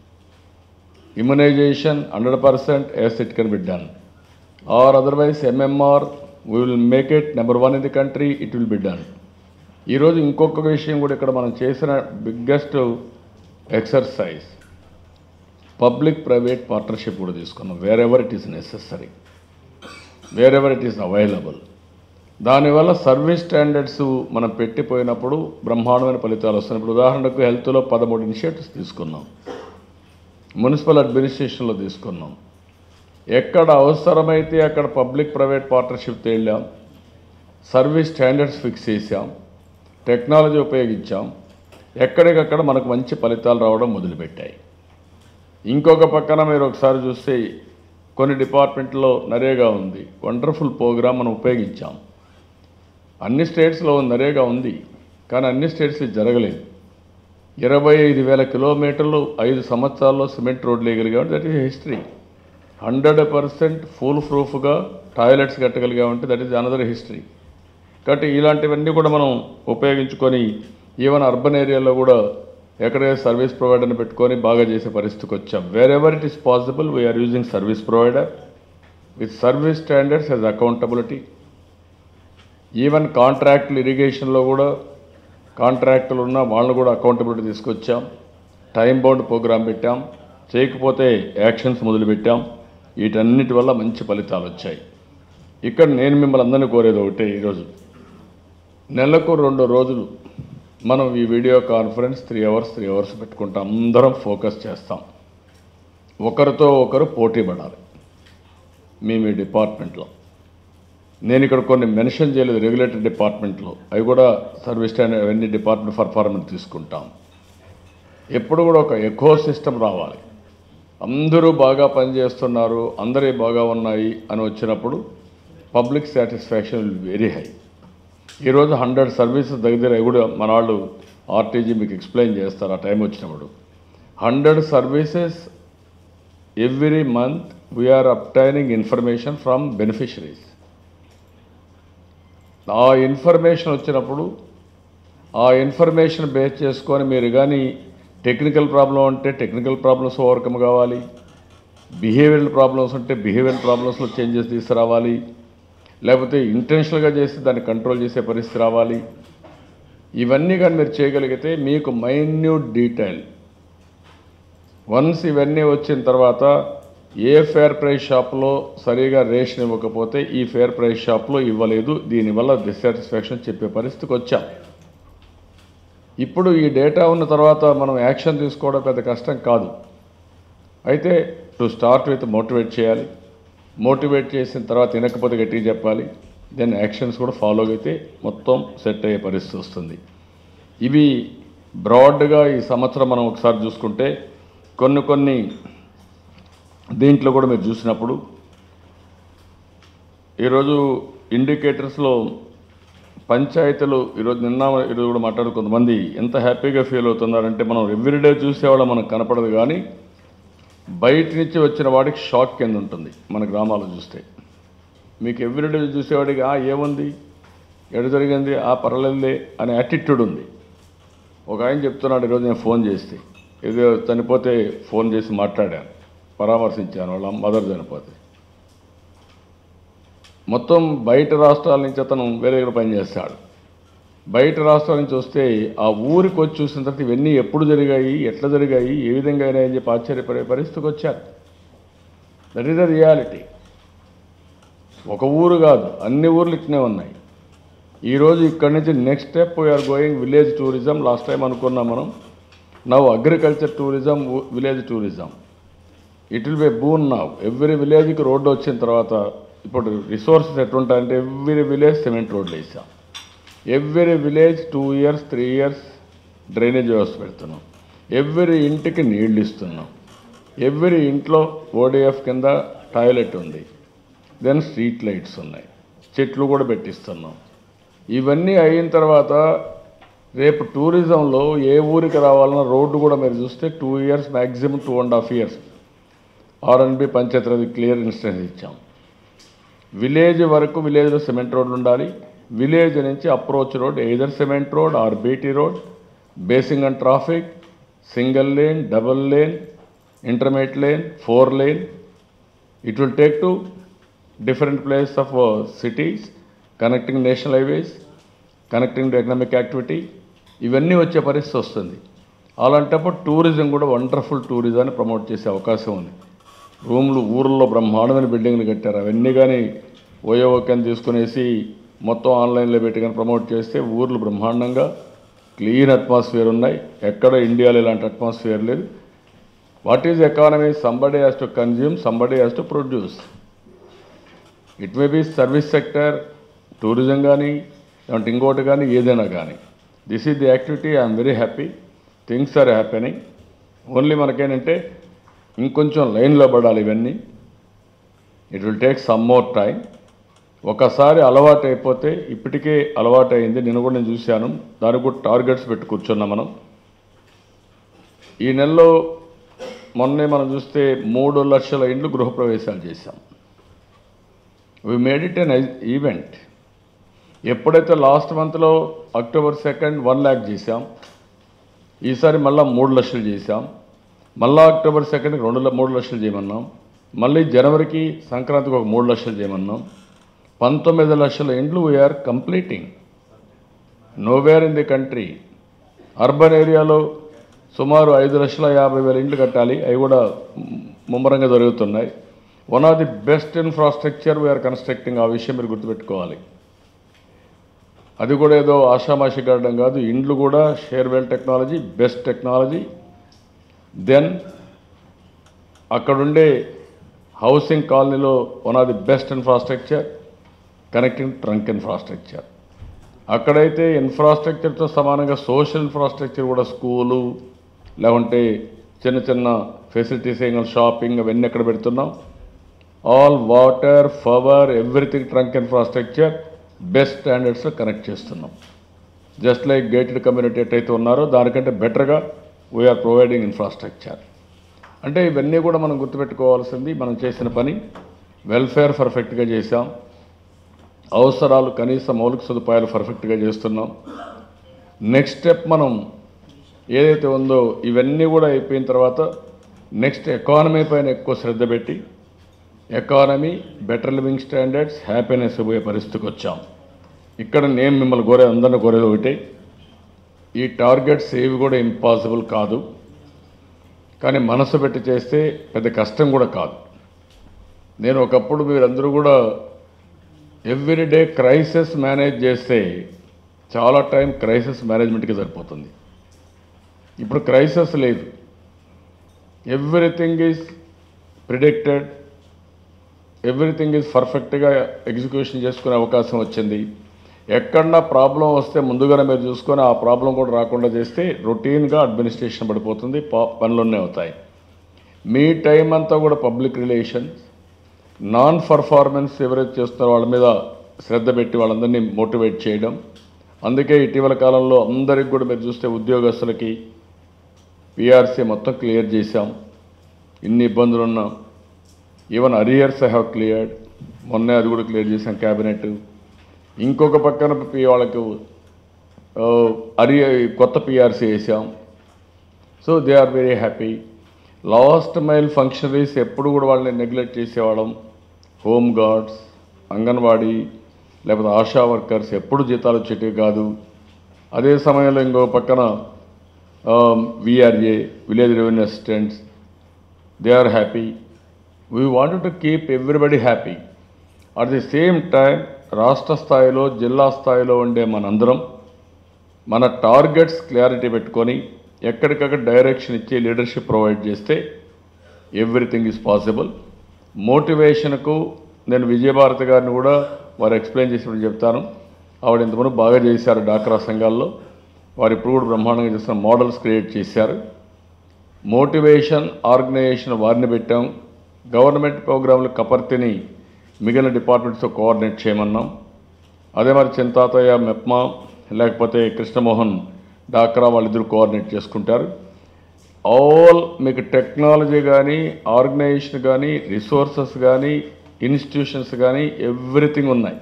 immunization hundred percent yes it can be done or otherwise MMR we will make it number one in the country it will be done ఈరోజు ఇంకొక విషయం కూడా ఇక్కడ మనం చేసిన biggest exercise public private partnership కూడా తీసుకున్నాం wherever it is necessary wherever it is available దానివల్ల సర్వీస్ స్టాండర్డ్స్ మనం పెట్టిపోయినప్పుడు బ్రహ్మాండమైన ఫలితాలు వస్తున్నాయి ఇప్పుడు ఉదాహరణకు హెల్త్లో పదమూడు ఇనిషియేటివ్స్ తీసుకున్నాం మున్సిపల్ అడ్మినిస్ట్రేషన్లో తీసుకున్నాం ఎక్కడ అవసరమైతే అక్కడ పబ్లిక్ ప్రైవేట్ పార్ట్నర్షిప్ వెళ్ళాం సర్వీస్ స్టాండర్డ్స్ ఫిక్స్ చేసాం టెక్నాలజీ ఉపయోగించాం ఎక్కడికక్కడ మనకు మంచి ఫలితాలు రావడం మొదలుపెట్టాయి ఇంకొక పక్కన మీరు ఒకసారి చూస్తే కొన్ని డిపార్ట్మెంట్లో నరేగా ఉంది వండర్ఫుల్ ప్రోగ్రామ్ మనం ఉపయోగించాం అన్ని స్టేట్స్లో నరేగా ఉంది కానీ అన్ని స్టేట్స్ ఇది జరగలేదు ఇరవై ఐదు వేల కిలోమీటర్లు ఐదు సంవత్సరాల్లో సిమెంట్ రోడ్లు వేయగలిగామంటే that is history hundred percent full ప్రూఫ్గా టాయిలెట్స్ కట్టగలిగామంటే దట్ ఈస్ అనదర్ హిస్టరీ కాబట్టి ఇలాంటివన్నీ కూడా మనం ఉపయోగించుకొని ఈవెన్ అర్బన్ ఏరియాలో కూడా ఎక్కడైతే సర్వీస్ ప్రొవైడర్ని పెట్టుకొని బాగా చేసే పరిస్థితికి వచ్చాం wherever it is possible we're using service provider with service standards as accountability even కాంట్రాక్టులు ఇరిగేషన్లో కూడా కాంట్రాక్టులు ఉన్న వాళ్ళని కూడా అకౌంటబిలిటీ తీసుకొచ్చాం టైం బౌండ్ ప్రోగ్రాం పెట్టాం చేయకపోతే యాక్షన్స్ మొదలుపెట్టాం వీటన్నిటి వల్ల మంచి ఫలితాలు వచ్చాయి ఇక్కడ నేను మిమ్మల్ని అందరినీ కోరేది ఒకటే ఈరోజు నెలకు రెండు రోజులు మనం ఈ video conference three hours three hours పెట్టుకుంటాం అందరం ఫోకస్ చేస్తాం ఒకరితో ఒకరు పోటీ పడాలి మీ మీ డిపార్ట్మెంట్లో నేను ఇక్కడ కొన్ని మెన్షన్ చేయలేదు రెగ్యులేటరీ డిపార్ట్మెంట్లో అవి కూడా సర్వీస్ స్టాండర్డ్ అవన్నీ డిపార్ట్మెంట్ పర్ఫార్మెన్స్ తీసుకుంటాం ఎప్పుడు కూడా ఒక ఎకో సిస్టమ్ రావాలి అందరూ బాగా పనిచేస్తున్నారు అందరి బాగా ఉన్నాయి అని వచ్చినప్పుడు public satisfaction will very high ఈరోజు హండ్రెడ్ సర్వీసెస్ దగ్గర అవి కూడా మన వాళ్ళు ఆర్టీజీ మీకు ఎక్స్ప్లెయిన్ చేస్తారు ఆ టైం వచ్చినప్పుడు hundred services every month we're obtaining information from beneficiaries ఆ ఇన్ఫర్మేషన్ వచ్చినప్పుడు ఆ ఇన్ఫర్మేషన్ బేస్ చేసుకొని మీరు కానీ టెక్నికల్ ప్రాబ్లం ఉంటే టెక్నికల్ ప్రాబ్లమ్స్ ఓవర్కమ్ కావాలి బిహేవియరల్ ప్రాబ్లమ్స్ ఉంటే బిహేవియరల్ ప్రాబ్లమ్స్లో చేంజెస్ తీసుకురావాలి లేకపోతే ఇంటెన్షనల్గా చేసి దాన్ని కంట్రోల్ చేసే పరిస్థితి రావాలి ఇవన్నీ కానీ మీరు చేయగలిగితే మీకు మైన్యూట్ డీటెయిల్ వన్స్ ఇవన్నీ వచ్చిన తర్వాత ఏ ఫేర్ ప్రైస్ షాప్లో సరిగా రేషన్ ఇవ్వకపోతే ఈ ఫేర్ ప్రైస్ షాప్లో ఇవ్వలేదు దీనివల్ల డిస్సాటిస్ఫాక్షన్ చెప్పే పరిస్థితికి వచ్చాం ఇప్పుడు ఈ డేటా ఉన్న తర్వాత మనం యాక్షన్ తీసుకోవడం పెద్ద కష్టం కాదు అయితే టు స్టార్ట్ విత్ మోటివేట్ చేయాలి మోటివేట్ చేసిన తర్వాత వినకపోతే గట్టిగా చెప్పాలి దెన్ యాక్షన్స్ కూడా ఫాలో అయితే మొత్తం సెట్ అయ్యే పరిస్థితి వస్తుంది ఇవి బ్రాడ్గా ఈ సంవత్సరం మనం ఒకసారి చూసుకుంటే కొన్ని కొన్ని దీంట్లో కూడా మీరు చూసినప్పుడు ఈరోజు ఇండికేటర్స్లో పంచాయతీలు ఈరోజు నిన్న ఈరోజు కూడా మాట్లాడు కొంతమంది ఎంత హ్యాపీగా ఫీల్ అవుతున్నారంటే మనం ఎవ్రీడే చూసేవాళ్ళం మనకు కనపడదు కానీ బయట నుంచి వచ్చిన వాడికి షాక్ కింద ఉంటుంది మన గ్రామాలు చూస్తే మీకు ఎవ్రీడే చూసేవాడికి ఆ ఏముంది ఎడ జరిగింది ఆ పర్లేదులే అనే యాటిట్యూడ్ ఉంది ఒక ఆయన చెప్తున్నాడు ఈరోజు నేను ఫోన్ చేస్తే ఏదో చనిపోతే ఫోన్ చేసి మాట్లాడాను పరామర్శించాను వాళ్ళ మదర్ చనిపోతే మొత్తం బయట రాష్ట్రాల నుంచి అతను వేరే దగ్గర పనిచేస్తాడు బయట రాష్ట్రాల నుంచి వస్తే ఆ ఊరికి వచ్చి చూసిన తర్వాత ఇవన్నీ ఎప్పుడు జరిగాయి ఎట్లా జరిగాయి ఏ విధంగా అయినాయని చెప్పి ఆశ్చర్యపడే పరిస్థితికి వచ్చారు దట్ ఈస్ ద రియాలిటీ ఒక ఊరు కాదు అన్ని ఊర్లు ఇట్నే ఉన్నాయి ఈరోజు ఇక్కడి నుంచి next step we're going village tourism last time అనుకున్నాం మనం now agriculture tourism village tourism it will be boon now every విలేజ్కి రోడ్డు వచ్చిన తర్వాత ఇప్పుడు రిసోర్సెస్ ఎట్లుంటాయంటే ఎవ్రీ విలేజ్ సిమెంట్ రోడ్లు వేసాం every village two years three years drainage వ్యవస్థ పెడుతున్నాం ఎవ్రీ ఇంటికి నీళ్ళు ఇస్తున్నాం ఎవ్రీ ఇంట్లో ఓడిఎఫ్ కింద టాయిలెట్ ఉంది దెన్ స్ట్రీట్ లైట్స్ ఉన్నాయి చెట్లు కూడా పెట్టిస్తున్నాం ఇవన్నీ అయిన తర్వాత రేపు టూరిజంలో ఏ ఊరికి రావాలన్నా రోడ్డు కూడా మీరు చూస్తే two years maximum two and half years R and B panchayat clear instance ఇచ్చాం విలేజ్ వరకు విలేజ్లో సిమెంట్ రోడ్లు ఉండాలి విలేజ్ నుంచి approach road either cement road or BT road basing and traffic single lane double lane intermediate lane four lane it will take to different place of cities connecting national highways connecting to economic activity ఇవన్నీ వచ్చే పరిస్థితి వస్తుంది అలాంటప్పుడు టూరిజం కూడా వండర్ఫుల్ టూరిజాన్ని ప్రమోట్ చేసే అవకాశం ఉంది రూమ్లు ఊర్లో బ్రహ్మాండమైన బిల్డింగ్లు కట్టారు అవన్నీ కానీ ఓయోఓకెన్ తీసుకునేసి మొత్తం ఆన్లైన్లో పెట్టి కానీ ప్రమోట్ చేస్తే ఊర్లు బ్రహ్మాండంగా క్లీన్ అట్మాస్ఫియర్ ఉన్నాయి ఎక్కడ ఇండియాలో ఇలాంటి అట్మాస్ఫియర్ లేదు what is economy somebody has to consume somebody has to produce it may be service sector tourism కానీ లేదంటే ఇంకోటి కానీ ఏదైనా కానీ this is the activity I'm very happy things are happening only మనకేంటంటే ఇంకొంచెం లైన్లో పడాలి ఇవన్నీ it will take some more time ఒకసారి అలవాటు అయిపోతే ఇప్పటికే అలవాటు అయింది నేను కూడా నేను చూశాను దానికి కూడా టార్గెట్స్ పెట్టి కూర్చున్నాం మనం ఈ నెలలో మొన్నే మనం చూస్తే మూడు లక్షల ఇండ్లు గృహప్రవేశాలు చేశాం we made it an event ఎప్పుడైతే లాస్ట్ మంత్లో అక్టోబర్ సెకండ్ వన్ ల్యాక్ చేశాం ఈసారి మళ్ళీ మూడు లక్షలు చేశాం మళ్ళా అక్టోబర్ సెకండ్కి రెండు ల- మూడు లక్షలు చేయమన్నాం మళ్ళీ జనవరికి సంక్రాంతికి ఒక మూడు లక్షలు చేయమన్నాం పంతొమ్మిది లక్షల ఇండ్లు we're completing nowhere in the country urban ఏరియాలో సుమారు ఐదు లక్షల యాభై వేల ఇండ్లు కట్టాలి అవి కూడా ము- ముమ్మరంగా జరుగుతున్నాయి one of the best infrastructure we're constructing ఆ విషయం మీరు గుర్తుపెట్టుకోవాలి అది కూడా ఏదో ఆషామాషి కట్టడం కాదు ఇండ్లు కూడా shear wall technology best technology then అక్కడుండే హౌసింగ్ కాలనీలో one of the best infrastructure connecting trunk infrastructure అక్కడైతే ఇన్ఫ్రాస్ట్రక్చర్తో సమానంగా సోషల్ ఇన్ఫ్రాస్ట్రక్చర్ కూడా స్కూలు లేకుంటే చిన్న చిన్న ఫెసిలిటీస్ ఏం షాపింగ్ అవన్నీ ఎక్కడ పెడుతున్నాం all water power everything trunk infrastructure best స్టాండర్డ్స్లో కనెక్ట్ చేస్తున్నాం జస్ట్ లైక్ గేటెడ్ కమ్యూనిటీ ఎట్టయితే ఉన్నారో దానికంటే బెటర్గా వీఆర్ ప్రొవైడింగ్ ఇన్ఫ్రాస్ట్రక్చర్ అంటే ఇవన్నీ కూడా మనం గుర్తుపెట్టుకోవాల్సింది మనం చేసిన పని వెల్ఫేర్ పర్ఫెక్ట్గా చేశాం అవసరాలు కనీస మౌలిక సదుపాయాలు పర్ఫెక్ట్గా చేస్తున్నాం నెక్స్ట్ స్టెప్ మనం ఏదైతే ఉందో ఇవన్నీ కూడా అయిపోయిన తర్వాత నెక్స్ట్ ఎకానమీ పైన ఎక్కువ శ్రద్ధ పెట్టి economy better living standards happiness పోయే పరిస్థితికి వచ్చాం ఇక్కడ నేను మిమ్మల్ని కోరే అందరిని కోరేది ఒకటే ఈ టార్గెట్స్ ఏవి కూడా ఇంపాసిబుల్ కాదు కానీ మనసు పెట్టి చేస్తే పెద్ద కష్టం కూడా కాదు నేను ఒకప్పుడు మీరందరూ కూడా ఎవ్రీడే క్రైసిస్ మేనేజ్ చేస్తే చాలా టైం క్రైసిస్ మేనేజ్మెంట్కి సరిపోతుంది ఇప్పుడు క్రైసిస్ లేదు everything is predicted everything is పర్ఫెక్ట్గా ఎగ్జిక్యూషన్ చేసుకునే అవకాశం వచ్చింది ఎక్కడన్నా ప్రాబ్లం వస్తే ముందుగానే మీరు చూసుకొని ఆ ప్రాబ్లం కూడా రాకుండా చేస్తే రొటీన్గా అడ్మినిస్ట్రేషన్ పడిపోతుంది పా- పనులున్నే అవుతాయి మీ టైం అంతా కూడా పబ్లిక్ రిలేషన్స్ నాన్ పర్ఫార్మెన్స్ ఎవరైతే చేస్తున్నారో వాళ్ళ మీద శ్రద్ధ పెట్టి వాళ్ళందరినీ మోటివేట్ చేయడం అందుకే ఇటీవల కాలంలో అందరికి కూడా మీరు చూస్తే ఉద్యోగస్తులకి పిఆర్సీ మొత్తం క్లియర్ చేశాం ఇన్ని ఇబ్బందులు ఉన్నా even arrears I have cleared మొన్నే అది కూడా క్లియర్ చేశాం క్యాబినెట్ ఇంకొక పక్కన పి- వాళ్ళకు అరియ కొత్త పిఆర్సీ వేసాం so they are very happy last mile functionaries ఎప్పుడు కూడా వాళ్ళని నెగ్లెక్ట్ చేసేవాళ్ళం హోమ్ గార్డ్స్ అంగన్వాడీ లేకపోతే ఆశా వర్కర్స్ ఎప్పుడు జీతాలు వచ్చేటివి కాదు అదే సమయంలో ఇంకో పక్కన VRA village revenue assistants they are happy we want to keep everybody happy at the same time రాష్ట్ర స్థాయిలో జిల్లా స్థాయిలో ఉండే మనందరం మన టార్గెట్స్ క్లారిటీ పెట్టుకొని ఎక్కడికక్కడ డైరెక్షన్ ఇచ్చి లీడర్షిప్ ప్రొవైడ్ చేస్తే ఎవ్రీథింగ్ ఈజ్ పాసిబుల్ మోటివేషన్కు నేను విజయభారతి గారిని కూడా వారు ఎక్స్ప్లెయిన్ చేసినప్పుడు చెప్తాను ఆవిడ ఇంతకుముందు బాగా చేశారు డాక్రా సంఘాల్లో వారు ఇప్పుడు కూడా బ్రహ్మాండంగా చేసిన మోడల్స్ క్రియేట్ చేశారు మోటివేషన్ ఆర్గనైజేషన్ వారిని పెట్టాం గవర్నమెంట్ ప్రోగ్రాంలు కపర్తిని మిగిలిన డిపార్ట్మెంట్స్తో కోఆర్డినేట్ చేయమన్నాం అదే మరి చింతాతయ్య మెప్మా లేకపోతే కృష్ణమోహన్ డాక్రా వాళ్ళిద్దరు కోఆర్డినేట్ చేసుకుంటారు ఆల్ మీకు టెక్నాలజీ కానీ ఆర్గనైజేషన్ కానీ రిసోర్సెస్ కానీ ఇన్స్టిట్యూషన్స్ కానీ ఎవ్రీథింగ్ ఉన్నాయి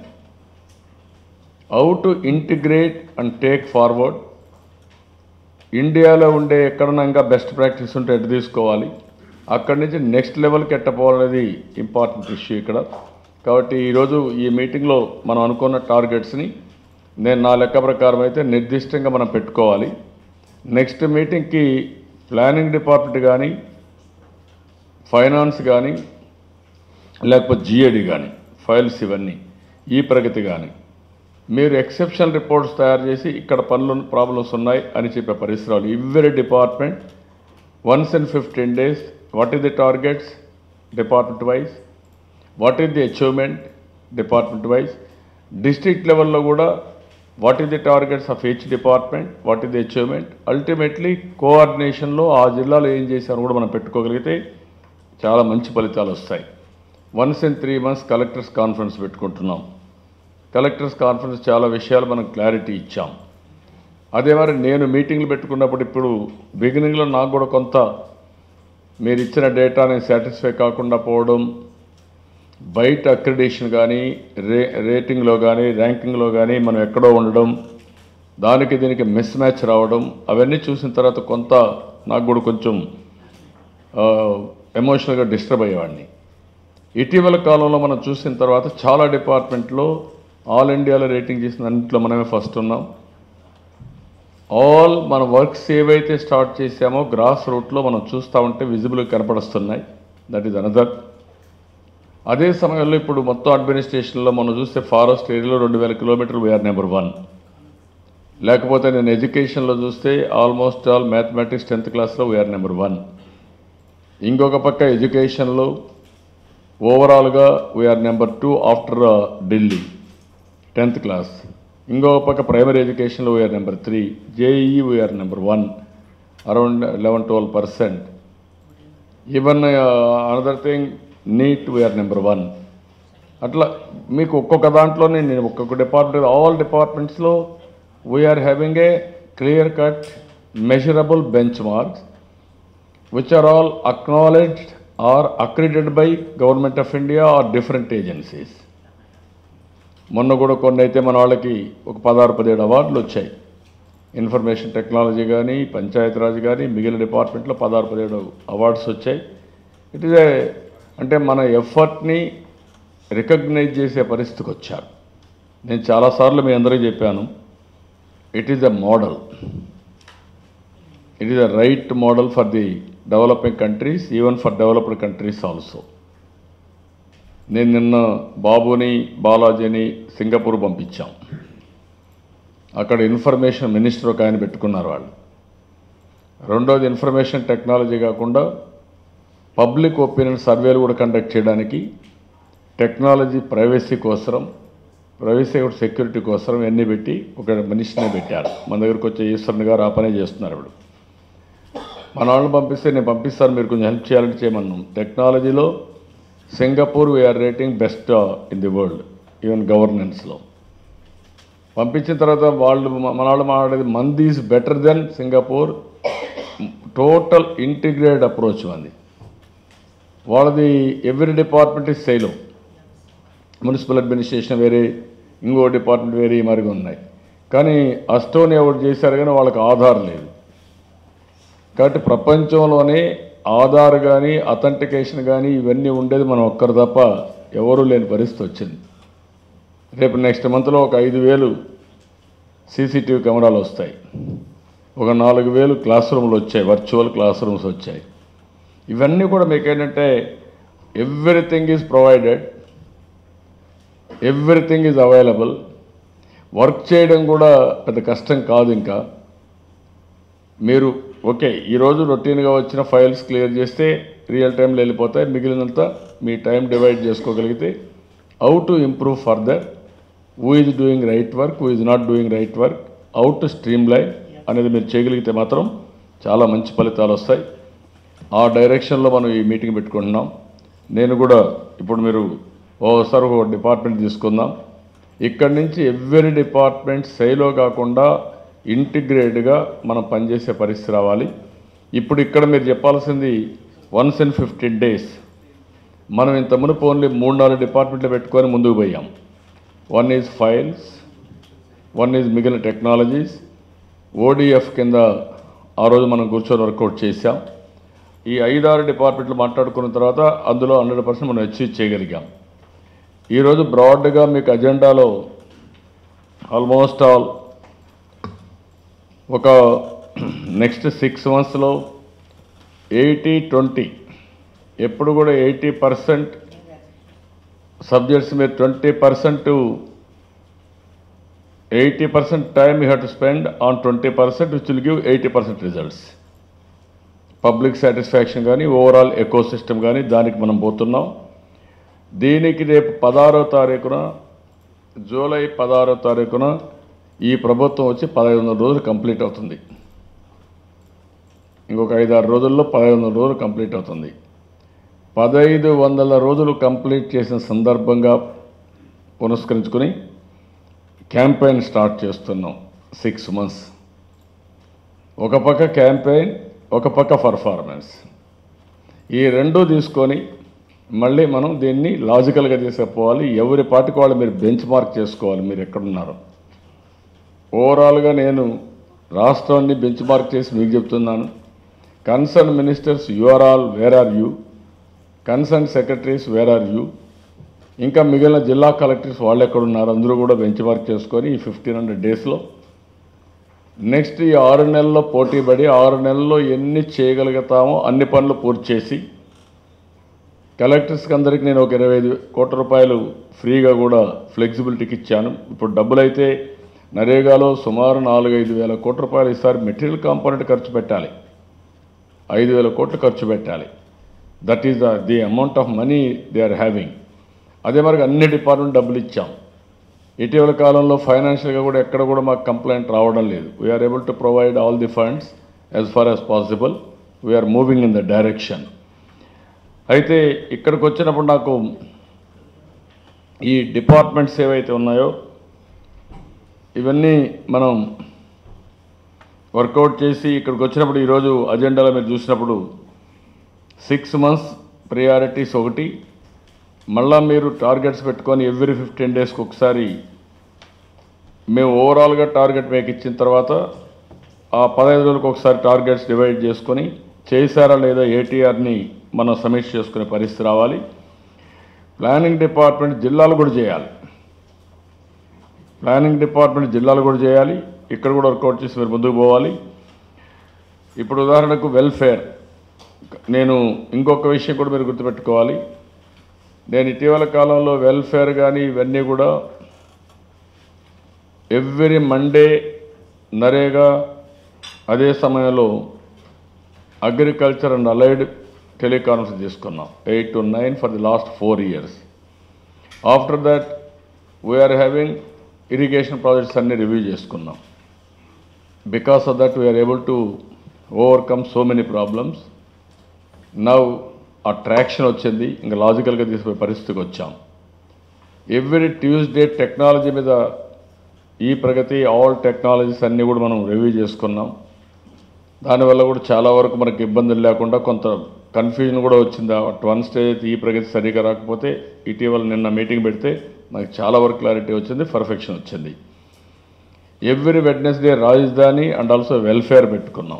how to integrate and take forward ఇండియాలో ఉండే ఎక్కడన్నా ఇంకా బెస్ట్ ప్రాక్టీస్ ఉంటే ఎటు తీసుకోవాలి అక్కడి నుంచి నెక్స్ట్ లెవెల్కి ఎట్టపోవాలనేది ఇంపార్టెంట్ ఇష్యూ ఇక్కడ కాబట్టి ఈరోజు ఈ మీటింగ్లో మనం అనుకున్న టార్గెట్స్ని నేను నా లెక్క ప్రకారం అయితే నిర్దిష్టంగా మనం పెట్టుకోవాలి నెక్స్ట్ మీటింగ్కి ప్లానింగ్ డిపార్ట్మెంట్ కానీ ఫైనాన్స్ కానీ లేకపోతే జిఏడి కానీ ఫైల్స్ ఇవన్నీ ఈ ప్రగతి కానీ మీరు ఎక్సెప్షన్ రిపోర్ట్స్ తయారు చేసి ఇక్కడ పనులు ప్రాబ్లమ్స్ ఉన్నాయి అని చెప్పే పరిసరాలు every department once in fifteen days what is the targets department wise what is the achievement department wise district లెవెల్లో కూడా what is the targets of each department what is the achievement ultimately కోఆర్డినేషన్లో ఆ జిల్లాలో ఏం చేశారో కూడా మనం పెట్టుకోగలిగితే చాలా మంచి ఫలితాలు వస్తాయి once in three months collectors conference పెట్టుకుంటున్నాం కలెక్టర్స్ కాన్ఫరెన్స్ చాలా విషయాలు మనం క్లారిటీ ఇచ్చాం అదే మరి నేను మీటింగ్లు పెట్టుకున్నప్పుడు ఇప్పుడు బిగినింగ్లో నాకు కూడా కొంత మీరు ఇచ్చిన డేటా నేను సాటిస్ఫై కాకుండా పోవడం బయట అక్రిడేషన్ కానీ రే రేటింగ్లో కానీ ర్యాంకింగ్లో కానీ మనం ఎక్కడో ఉండడం దానికి దీనికి మిస్ మ్యాచ్ రావడం అవన్నీ చూసిన తర్వాత కొంత నాకు కూడా కొంచెం ఎమోషనల్గా డిస్టర్బ్ అయ్యేవాడిని ఇటీవల కాలంలో మనం చూసిన తర్వాత చాలా డిపార్ట్మెంట్లో ఆల్ ఇండియాలో రేటింగ్ చేసిన అన్నింటిలో మనమే ఫస్ట్ ఉన్నాం ఆల్ మన వర్క్స్ ఏవైతే స్టార్ట్ చేసామో గ్రాస్ రూట్లో మనం చూస్తూ ఉంటే విజిబుల్ కనపడుస్తున్నాయి దట్ ఈజ్ అనదర్ అదే సమయంలో ఇప్పుడు మొత్తం అడ్మినిస్ట్రేషన్లో మనం చూస్తే ఫారెస్ట్ ఏరియాలో రెండు వేల కిలోమీటర్లు వీఆర్ నెంబర్ వన్ లేకపోతే నేను ఎడ్యుకేషన్లో చూస్తే ఆల్మోస్ట్ ఆల్ మ్యాథమెటిక్స్ టెన్త్ క్లాస్లో వీఆర్ నెంబర్ వన్ ఇంకొక పక్క ఎడ్యుకేషన్లో ఓవరాల్గా we are number two after Delhi tenth class ఇంకో పక్క ప్రైమరీ ఎడ్యుకేషన్లో we are number three JEE we are number one around eleven twelve percent even another thing NEET we are number one అట్లా మీకు ఒక్కొక్క దాంట్లోనే నేను ఒక్కొక్క డిపార్ట్మెంట్ ఆల్ డిపార్ట్మెంట్స్లో we are having a clear cut measurable benchmarks which are all acknowledged or accredited by Government of India or different agencies. మొన్న కూడా కొన్ని అయితే మన వాళ్ళకి ఒక పదహారు పదిహేడు అవార్డులు వచ్చాయి ఇన్ఫర్మేషన్ టెక్నాలజీ కానీ పంచాయతీరాజ్ కానీ మిగిలిన డిపార్ట్మెంట్లో పదహారు పదిహేడు అవార్డ్స్ వచ్చాయి ఇట్ ఈస్ ఏ అంటే మన ఎఫర్ట్ని రికగ్నైజ్ చేసే పరిస్థితికి వచ్చారు నేను చాలాసార్లు మీ అందరికీ చెప్పాను it is a model it is a right model for the developing countries, even for developed countries also. నేను నిన్న బాబుని బాలాజీని సింగపూర్ పంపించాం అక్కడ ఇన్ఫర్మేషన్ మినిస్టర్ ఒక ఆయన పెట్టుకున్నారు వాళ్ళు రెండోది ఇన్ఫర్మేషన్ టెక్నాలజీ కాకుండా పబ్లిక్ ఒపీనియన్ సర్వేలు కూడా కండక్ట్ చేయడానికి టెక్నాలజీ ప్రైవసీ కోసం ప్రైవసీ సెక్యూరిటీ కోసం ఎన్ని పెట్టి ఒక మనిషినే పెట్టారు మన దగ్గరకు వచ్చే ఈశ్వరుని గారు ఆ పనే చేస్తున్నారు ఇప్పుడు మన వాళ్ళని పంపిస్తే నేను పంపిస్తాను మీరు కొంచెం హెల్ప్ చేయాలంటే చేయమన్నాం టెక్నాలజీలో Singapore we are rating best in the world even గవర్నెన్స్లో పంపించిన తర్వాత వాళ్ళు మన వాళ్ళు మాట్లాడేది మంది is better then Singapore total integrated approach మంది వాళ్ళది every department is silo municipal administration వేరే ఇంకో డిపార్ట్మెంట్ వేరే మరిగా ఉన్నాయి కానీ అస్టోని ఒకటి చేశారు కానీ వాళ్ళకి ఆధార్ లేదు కాబట్టి ప్రపంచంలోనే ఆధార్ కానీ అథెంటికేషన్ కానీ ఇవన్నీ ఉండేది మనం ఒక్కరు తప్ప ఎవరూ లేని పరిస్థితి వచ్చింది రేపు నెక్స్ట్ మంత్లో ఒక ఐదు వేలు సీసీటీవీ కెమెరాలు వస్తాయి ఒక నాలుగు వేలు క్లాస్ రూమ్లు వచ్చాయి వర్చువల్ క్లాస్ రూమ్స్ వచ్చాయి ఇవన్నీ కూడా మీకు ఏంటంటే everything is provided everything is available work చేయడం కూడా పెద్ద కష్టం కాదు ఇంకా మీరు ఓకే ఈరోజు రొటీన్గా వచ్చిన ఫైల్స్ క్లియర్ చేస్తే రియల్ టైంలో వెళ్ళిపోతాయి మిగిలినంత మీ టైం డివైడ్ చేసుకోగలిగితే how to improve further who is doing right work who is not doing right work how to streamline అనేది మీరు చేయగలిగితే మాత్రం చాలా మంచి ఫలితాలు వస్తాయి ఆ డైరెక్షన్లో మనం ఈ మీటింగ్ పెట్టుకుంటున్నాం నేను కూడా ఇప్పుడు మీరు ఓసారి ఒక డిపార్ట్మెంట్ తీసుకుందాం ఇక్కడి నుంచి ఎవ్రీ డిపార్ట్మెంట్ సైలో కాకుండా ఇంటిగ్రేట్గా మనం పనిచేసే పరిస్థితి రావాలి ఇప్పుడు ఇక్కడ మీరు చెప్పాల్సింది వన్స్ ఇన్ ఫిఫ్టీన్ డేస్ మనం ఇంత మునుపు ఓన్లీ మూడు నాలుగు డిపార్ట్మెంట్లు పెట్టుకొని ముందుకు పోయాం one is files one is మిగిలిన టెక్నాలజీస్ ఓడిఎఫ్ కింద ఆ రోజు మనం కూర్చొని వర్కౌట్ చేశాం ఈ ఐదారు డిపార్ట్మెంట్లు మాట్లాడుకున్న తర్వాత అందులో హండ్రెడ్ పర్సెంట్ మనం అచీవ్ చేయగలిగాం ఈరోజు బ్రాడ్గా మీకు అజెండాలో ఆల్మోస్ట్ ఆల్ ఒక నెక్స్ట్ సిక్స్ మంత్స్లో ఎయిటీ ట్వంటీ ఎప్పుడు కూడా ఎయిటీ పర్సెంట్ సబ్జెక్ట్స్ మీద twenty percent eighty percent time you have to spend on twenty percent which will give eighty percent results public satisfaction కానీ ఓవరాల్ ఎకో సిస్టమ్ కానీ దానికి మనం పోతున్నాం దీనికి రేపు పదహారో తారీఖున జూలై పదహారో తారీఖున ఈ ప్రభుత్వం వచ్చి పదహైదు వందల రోజులు కంప్లీట్ అవుతుంది ఇంకొక ఐదారు రోజుల్లో పదహైదు వందల రోజులు కంప్లీట్ అవుతుంది పదహైదు వందల రోజులు కంప్లీట్ చేసిన సందర్భంగా పునస్కరించుకొని క్యాంపెయిన్ స్టార్ట్ చేస్తున్నాం సిక్స్ మంత్స్ ఒక పక్క క్యాంపెయిన్ ఒక పక్క పర్ఫార్మెన్స్ ఈ రెండు తీసుకొని మళ్ళీ మనం దీన్ని లాజికల్గా తీసుకుపోవాలి ఎవరి పాటికి వాళ్ళు మీరు బెంచ్ మార్క్ చేసుకోవాలి మీరు ఎక్కడున్నారు ఓవరాల్గా నేను రాష్ట్రాన్ని బెంచ్ మార్క్ చేసి మీకు చెప్తున్నాను concern ministers you are all where are you concern secretaries where are you ఇంకా మిగిలిన జిల్లా కలెక్టర్స్ వాళ్ళు ఎక్కడున్నారు అందరూ కూడా బెంచ్ మార్క్ చేసుకొని ఈ ఫిఫ్టీన్ హండ్రెడ్ డేస్లో నెక్స్ట్ ఈ ఆరు నెలల్లో పోటీ పడి ఆరు నెలల్లో ఎన్ని చేయగలుగుతామో అన్ని పనులు పూర్తి చేసి కలెక్టర్స్కి అందరికీ నేను ఒక ఇరవై ఐదు కోట్ల రూపాయలు ఫ్రీగా కూడా ఫ్లెక్సిబిలిటీకి ఇచ్చాను ఇప్పుడు డబ్బులు అయితే నరేగాలో సుమారు నాలుగైదు వేల కోట్ల రూపాయలు ఈసారి మెటీరియల్ కాంపోనెంట్ ఖర్చు పెట్టాలి ఐదు వేల కోట్లు ఖర్చు పెట్టాలి that is the the amount of money they are having అదే మరి అన్ని డిపార్ట్మెంట్ డబ్బులు ఇచ్చాం ఇటీవల కాలంలో ఫైనాన్షియల్గా కూడా ఎక్కడ కూడా మాకు కంప్లైంట్ రావడం లేదు we are able to provide all the funds as far as possible we are moving in the direction అయితే ఇక్కడికి వచ్చినప్పుడు నాకు ఈ డిపార్ట్మెంట్స్ ఏవైతే ఉన్నాయో ఇవన్నీ మనం వర్కౌట్ చేసి ఇక్కడికి వచ్చినప్పుడు ఈరోజు అజెండాలో మీరు చూసినప్పుడు సిక్స్ మంత్స్ ప్రియారిటీస్ ఒకటి మళ్ళా మీరు టార్గెట్స్ పెట్టుకొని ఎవ్రీ ఫిఫ్టీన్ డేస్కి ఒకసారి మేము ఓవరాల్గా టార్గెట్ మీకు ఇచ్చిన తర్వాత ఆ పదహైదు రోజులకు ఒకసారి టార్గెట్స్ డివైడ్ చేసుకొని చేశారా లేదా ఏటీఆర్ని మనం సమీక్ష చేసుకునే పరిస్థితి రావాలి ప్లానింగ్ డిపార్ట్మెంట్ జిల్లాలు కూడా చేయాలి ప్లానింగ్ డిపార్ట్మెంట్ జిల్లాలు కూడా చేయాలి ఇక్కడ కూడా వర్కౌట్ చేసి మీరు ముందుకు పోవాలి ఇప్పుడు ఉదాహరణకు వెల్ఫేర్ నేను ఇంకొక విషయం కూడా మీరు గుర్తుపెట్టుకోవాలి నేను ఇటీవల కాలంలో వెల్ఫేర్ కానీ ఇవన్నీ కూడా ఎవ్రీ మండే నరేగా అదే సమయంలో అగ్రికల్చర్ అండ్ అలైడ్ టెలికాన్ఫరెన్స్ తీసుకున్నాం eight to nine for the last four years after that we are having irrigation projects అన్ని రివ్యూ చేసుకున్నాం because of that we are able to overcome so many problems now ఆ ట్రాక్షన్ వచ్చింది ఇంకా లాజికల్గా తీసుకునే పరిస్థితికి వచ్చాం ఎవ్రీ ట్యూస్డే టెక్నాలజీ మీద ఈ ప్రగతి ఆల్ టెక్నాలజీస్ అన్నీ కూడా మనం రివ్యూ చేసుకున్నాం దానివల్ల కూడా చాలా వరకు మనకి ఇబ్బందులు లేకుండా కొంత కన్ఫ్యూజన్ కూడా వచ్చింది అట్ వన్ స్టేజ్ అయితే ఈ ప్రగతి సరిగా రాకపోతే ఇటీవల నిన్న మీటింగ్ పెడితే నాకు చాలా వరకు క్లారిటీ వచ్చింది పర్ఫెక్షన్ వచ్చింది ఎవ్రీ వెడ్నెస్డే రాజధాని అండ్ ఆల్సో వెల్ఫేర్ పెట్టుకున్నాం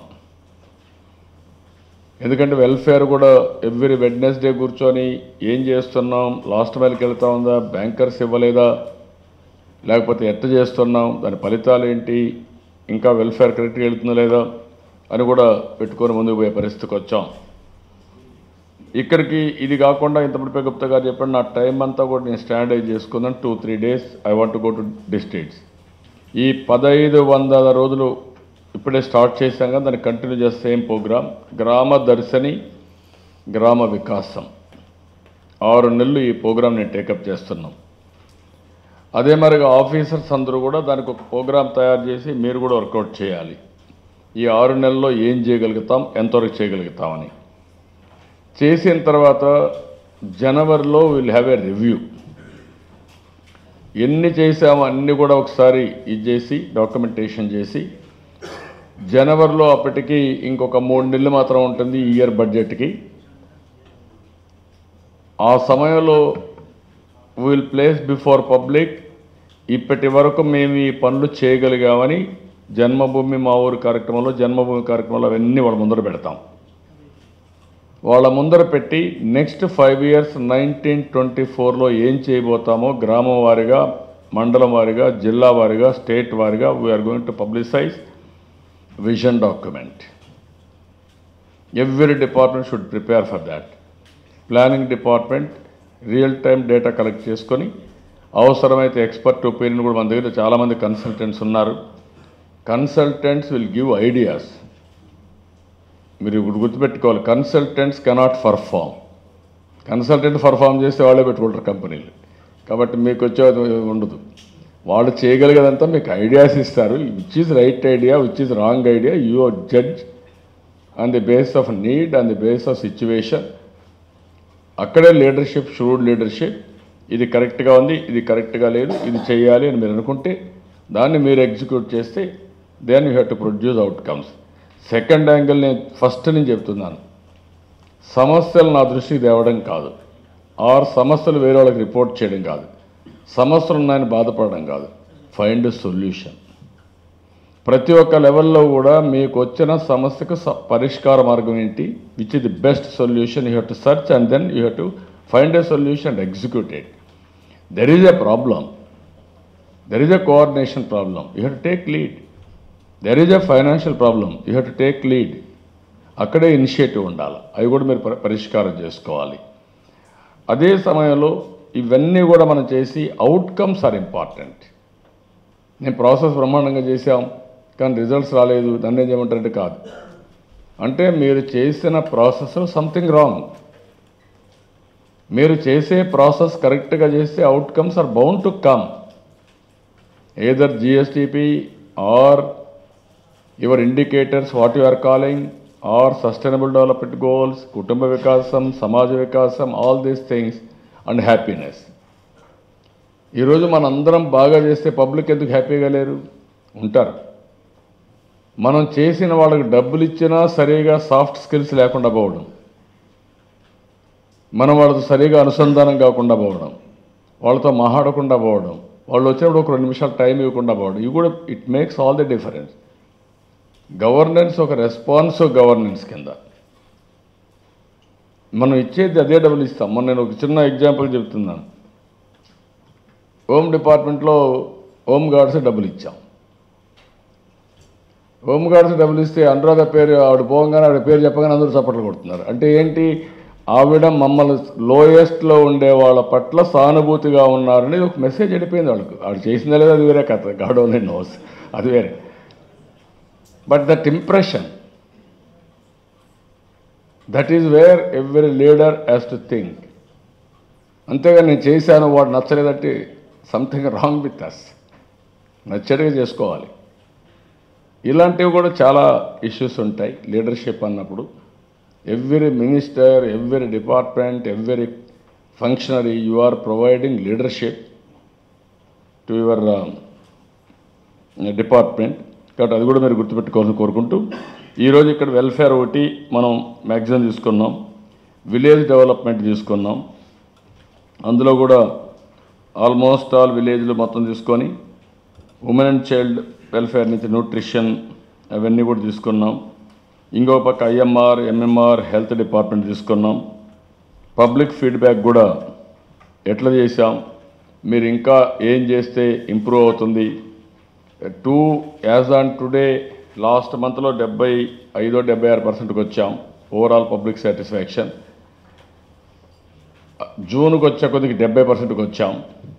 ఎందుకంటే వెల్ఫేర్ కూడా ఎవ్రీ వెడ్నెస్డే కూర్చొని ఏం చేస్తున్నాం లాస్ట్ మైల్కి వెళ్తా ఉందా బ్యాంకర్స్ ఇవ్వలేదా లేకపోతే ఎట్ట చేస్తున్నాం దాని ఫలితాలు ఏంటి ఇంకా వెల్ఫేర్ కరెక్ట్గా వెళ్తుందా లేదా అని కూడా పెట్టుకొని ముందుకు పోయే పరిస్థితికి వచ్చాం ఇక్కడికి ఇది కాకుండా ఇంతమంది గుప్తా గారు చెప్పండి నా టైం అంతా కూడా నేను స్టాండర్డైజ్ చేసుకున్నాను two three days I want go to districts ఈ పదహైదు వందల రోజులు ఇప్పుడే స్టార్ట్ చేశాం కదా దాన్ని కంటిన్యూ చేస్తే సేమ్ ప్రోగ్రామ్ గ్రామ దర్శని గ్రామ వికాసం ఆరు నెలలు ఈ ప్రోగ్రామ్ నేను టేకప్ చేస్తున్నాం అదే మరిగా ఆఫీసర్స్ అందరూ కూడా దానికి ఒక ప్రోగ్రామ్ తయారు చేసి మీరు కూడా వర్కౌట్ చేయాలి ఈ ఆరు నెలల్లో ఏం చేయగలుగుతాం ఎంతవరకు చేయగలుగుతామని చేసిన తర్వాత జనవరిలో విల్ హ్యావ్ ఏ రివ్యూ ఎన్ని చేసామో అన్ని కూడా ఒకసారి ఇది చేసి డాక్యుమెంటేషన్ చేసి జనవరిలో అప్పటికి ఇంకొక మూడు నెలలు మాత్రం ఉంటుంది ఈ ఇయర్ బడ్జెట్కి ఆ సమయంలో విల్ ప్లేస్ బిఫోర్ పబ్లిక్ ఇప్పటి వరకు మేము ఈ పనులు చేయగలిగామని జన్మభూమి మా ఊరు కార్యక్రమంలో జన్మభూమి కార్యక్రమంలో అవన్నీ వాళ్ళ ముందర పెడతాం వాళ్ళ ముందర పెట్టి next five years nineteen twenty ఫోర్లో ఏం చేయబోతామో గ్రామం వారిగా మండలం వారిగా జిల్లా వారిగా స్టేట్ వారిగా we are going to publicize vision document every department should prepare for that planning department real time data collect చేసుకొని అవసరమైతే ఎక్స్పర్ట్ ఒపీనియన్ కూడా మన దగ్గర చాలామంది కన్సల్టెంట్స్ ఉన్నారు కన్సల్టెంట్స్ విల్ గివ్ ఐడియాస్ మీరు ఇప్పుడు గుర్తుపెట్టుకోవాలి consultants cannot perform consultant perform చేస్తే వాళ్ళే పెట్టుకుంటారు కంపెనీలు కాబట్టి మీకు వచ్చేది ఉండదు వాళ్ళు చేయగలిగేదంతా మీకు ఐడియాస్ ఇస్తారు which is right idea which is wrong idea you judge on the base of need on the base of situation అక్కడే లీడర్షిప్ షూడ్ లీడర్షిప్ ఇది కరెక్ట్గా ఉంది ఇది కరెక్ట్గా లేదు ఇది చేయాలి అని మీరు అనుకుంటే దాన్ని మీరు ఎగ్జిక్యూట్ చేస్తే then you have to produce outcomes second angle నేను ఫస్ట్ నేను చెప్తున్నాను సమస్యలు నా దృష్టికి తేవడం కాదు ఆర్ సమస్యలు వేరే వాళ్ళకి రిపోర్ట్ చేయడం కాదు సమస్యలు ఉన్నాయని బాధపడడం కాదు ఫైండ్ సొల్యూషన్ ప్రతి ఒక్క లెవెల్లో కూడా మీకు వచ్చిన సమస్యకు స- పరిష్కార మార్గం ఏంటి which is the best solution you have to search and then you have to find a solution and execute it there is a problem there is a coordination problem you have to take lead there is a financial problem you have to take lead అక్కడే ఇనిషియేటివ్ ఉండాలి అవి కూడా మీరు పరి- పరిష్కారం చేసుకోవాలి అదే సమయంలో ఇవన్నీ కూడా మనం చేసి అవుట్కమ్స్ ఆర్ ఇంపార్టెంట్ నేను ప్రాసెస్ బ్రహ్మాండంగా చేశాం కానీ రిజల్ట్స్ రాలేదు దాన్ని ఏం చేయమంటారంటే కాదు అంటే మీరు చేసిన ప్రాసెస్లో సంథింగ్ రాంగ్ మీరు చేసే ప్రాసెస్ కరెక్ట్గా చేస్తే outcomes are bound to come either GSTP or your indicators, what you are calling, or sustainable development goals, Kutumba Vikasam, Samaj Vikasam, all these things, and happiness. ఈరోజు మనందరం బాగా చేస్తే పబ్లిక్ ఎందుకు హ్యాపీగా లేరు ఉంటారు మనం చేసిన వాళ్ళకి డబ్బులు ఇచ్చినా సరిగా సాఫ్ట్ స్కిల్స్ లేకుండా పోవడం మనం వాళ్ళతో సరిగా అనుసంధానం కాకుండా పోవడం వాళ్ళతో మాట్లాడకుండా పోవడం వాళ్ళు వచ్చినప్పుడు ఒక రెండు నిమిషాలు టైం ఇవ్వకుండా పోవడం ఇవి కూడా it makes all the difference governance ఒక రెస్పాన్సివ్ గవర్నెన్స్ కింద మనం ఇచ్చేది అదే డబ్బులు ఇస్తాం మొన్న నేను ఒక చిన్న ఎగ్జాంపుల్ చెప్తున్నాను హోమ్ డిపార్ట్మెంట్లో హోమ్ గార్డ్స్ డబ్బులు ఇచ్చాం హోమ్ గార్డ్స్ డబ్బులు ఇస్తే అనురాధ పేరు ఆవిడ పోగానే ఆవిడ పేరు చెప్పగానే అందరూ చప్పట్లు కొడుతున్నారు అంటే ఏంటి ఆవిడ మమ్మల్ని లోయెస్ట్లో ఉండే వాళ్ళ పట్ల సానుభూతిగా ఉన్నారని ఒక మెసేజ్ వెళ్ళిపోయింది వాళ్ళకు ఆవిడ చేసిందా లేదా అది వేరే కథ గాడ్ ఓన్లీ నోస్ అది వేరే but that impression that is where every leader has to think అంతేగా నేను చేశాను వాడు నచ్చలేదంటే సంథింగ్ రాంగ్ విత్ అస్ నచ్చడిగా చేసుకోవాలి ఇలాంటివి కూడా చాలా ఇష్యూస్ ఉంటాయి లీడర్షిప్ అన్నప్పుడు every minister every department every functionary you are providing leadership to your department కాబట్టి అది కూడా మీరు గుర్తుపెట్టుకోవాలని కోరుకుంటూ ఈరోజు ఇక్కడ వెల్ఫేర్ ఒకటి మనం మ్యాగజైన్ తీసుకున్నాం విలేజ్ డెవలప్మెంట్ తీసుకున్నాం అందులో కూడా ఆల్మోస్ట్ ఆల్ విలేజ్లు మొత్తం తీసుకొని ఉమెన్ అండ్ చైల్డ్ వెల్ఫేర్ నుంచి న్యూట్రిషన్ అవన్నీ కూడా తీసుకున్నాం ఇంకో పక్క ఐఎంఆర్ ఎంఎంఆర్ హెల్త్ డిపార్ట్మెంట్ తీసుకున్నాం పబ్లిక్ ఫీడ్బ్యాక్ కూడా ఎట్లా చేశాం మీరు ఇంకా ఏం చేస్తే ఇంప్రూవ్ అవుతుంది to as on today last మంత్లో డెబ్బై ఐదో డెబ్బై ఆరు పర్సెంట్కి వచ్చాం ఓవరాల్ పబ్లిక్ సాటిస్ఫాక్షన్ జూన్కి వచ్చే కొద్దికి డెబ్బై పర్సెంట్కి వచ్చాం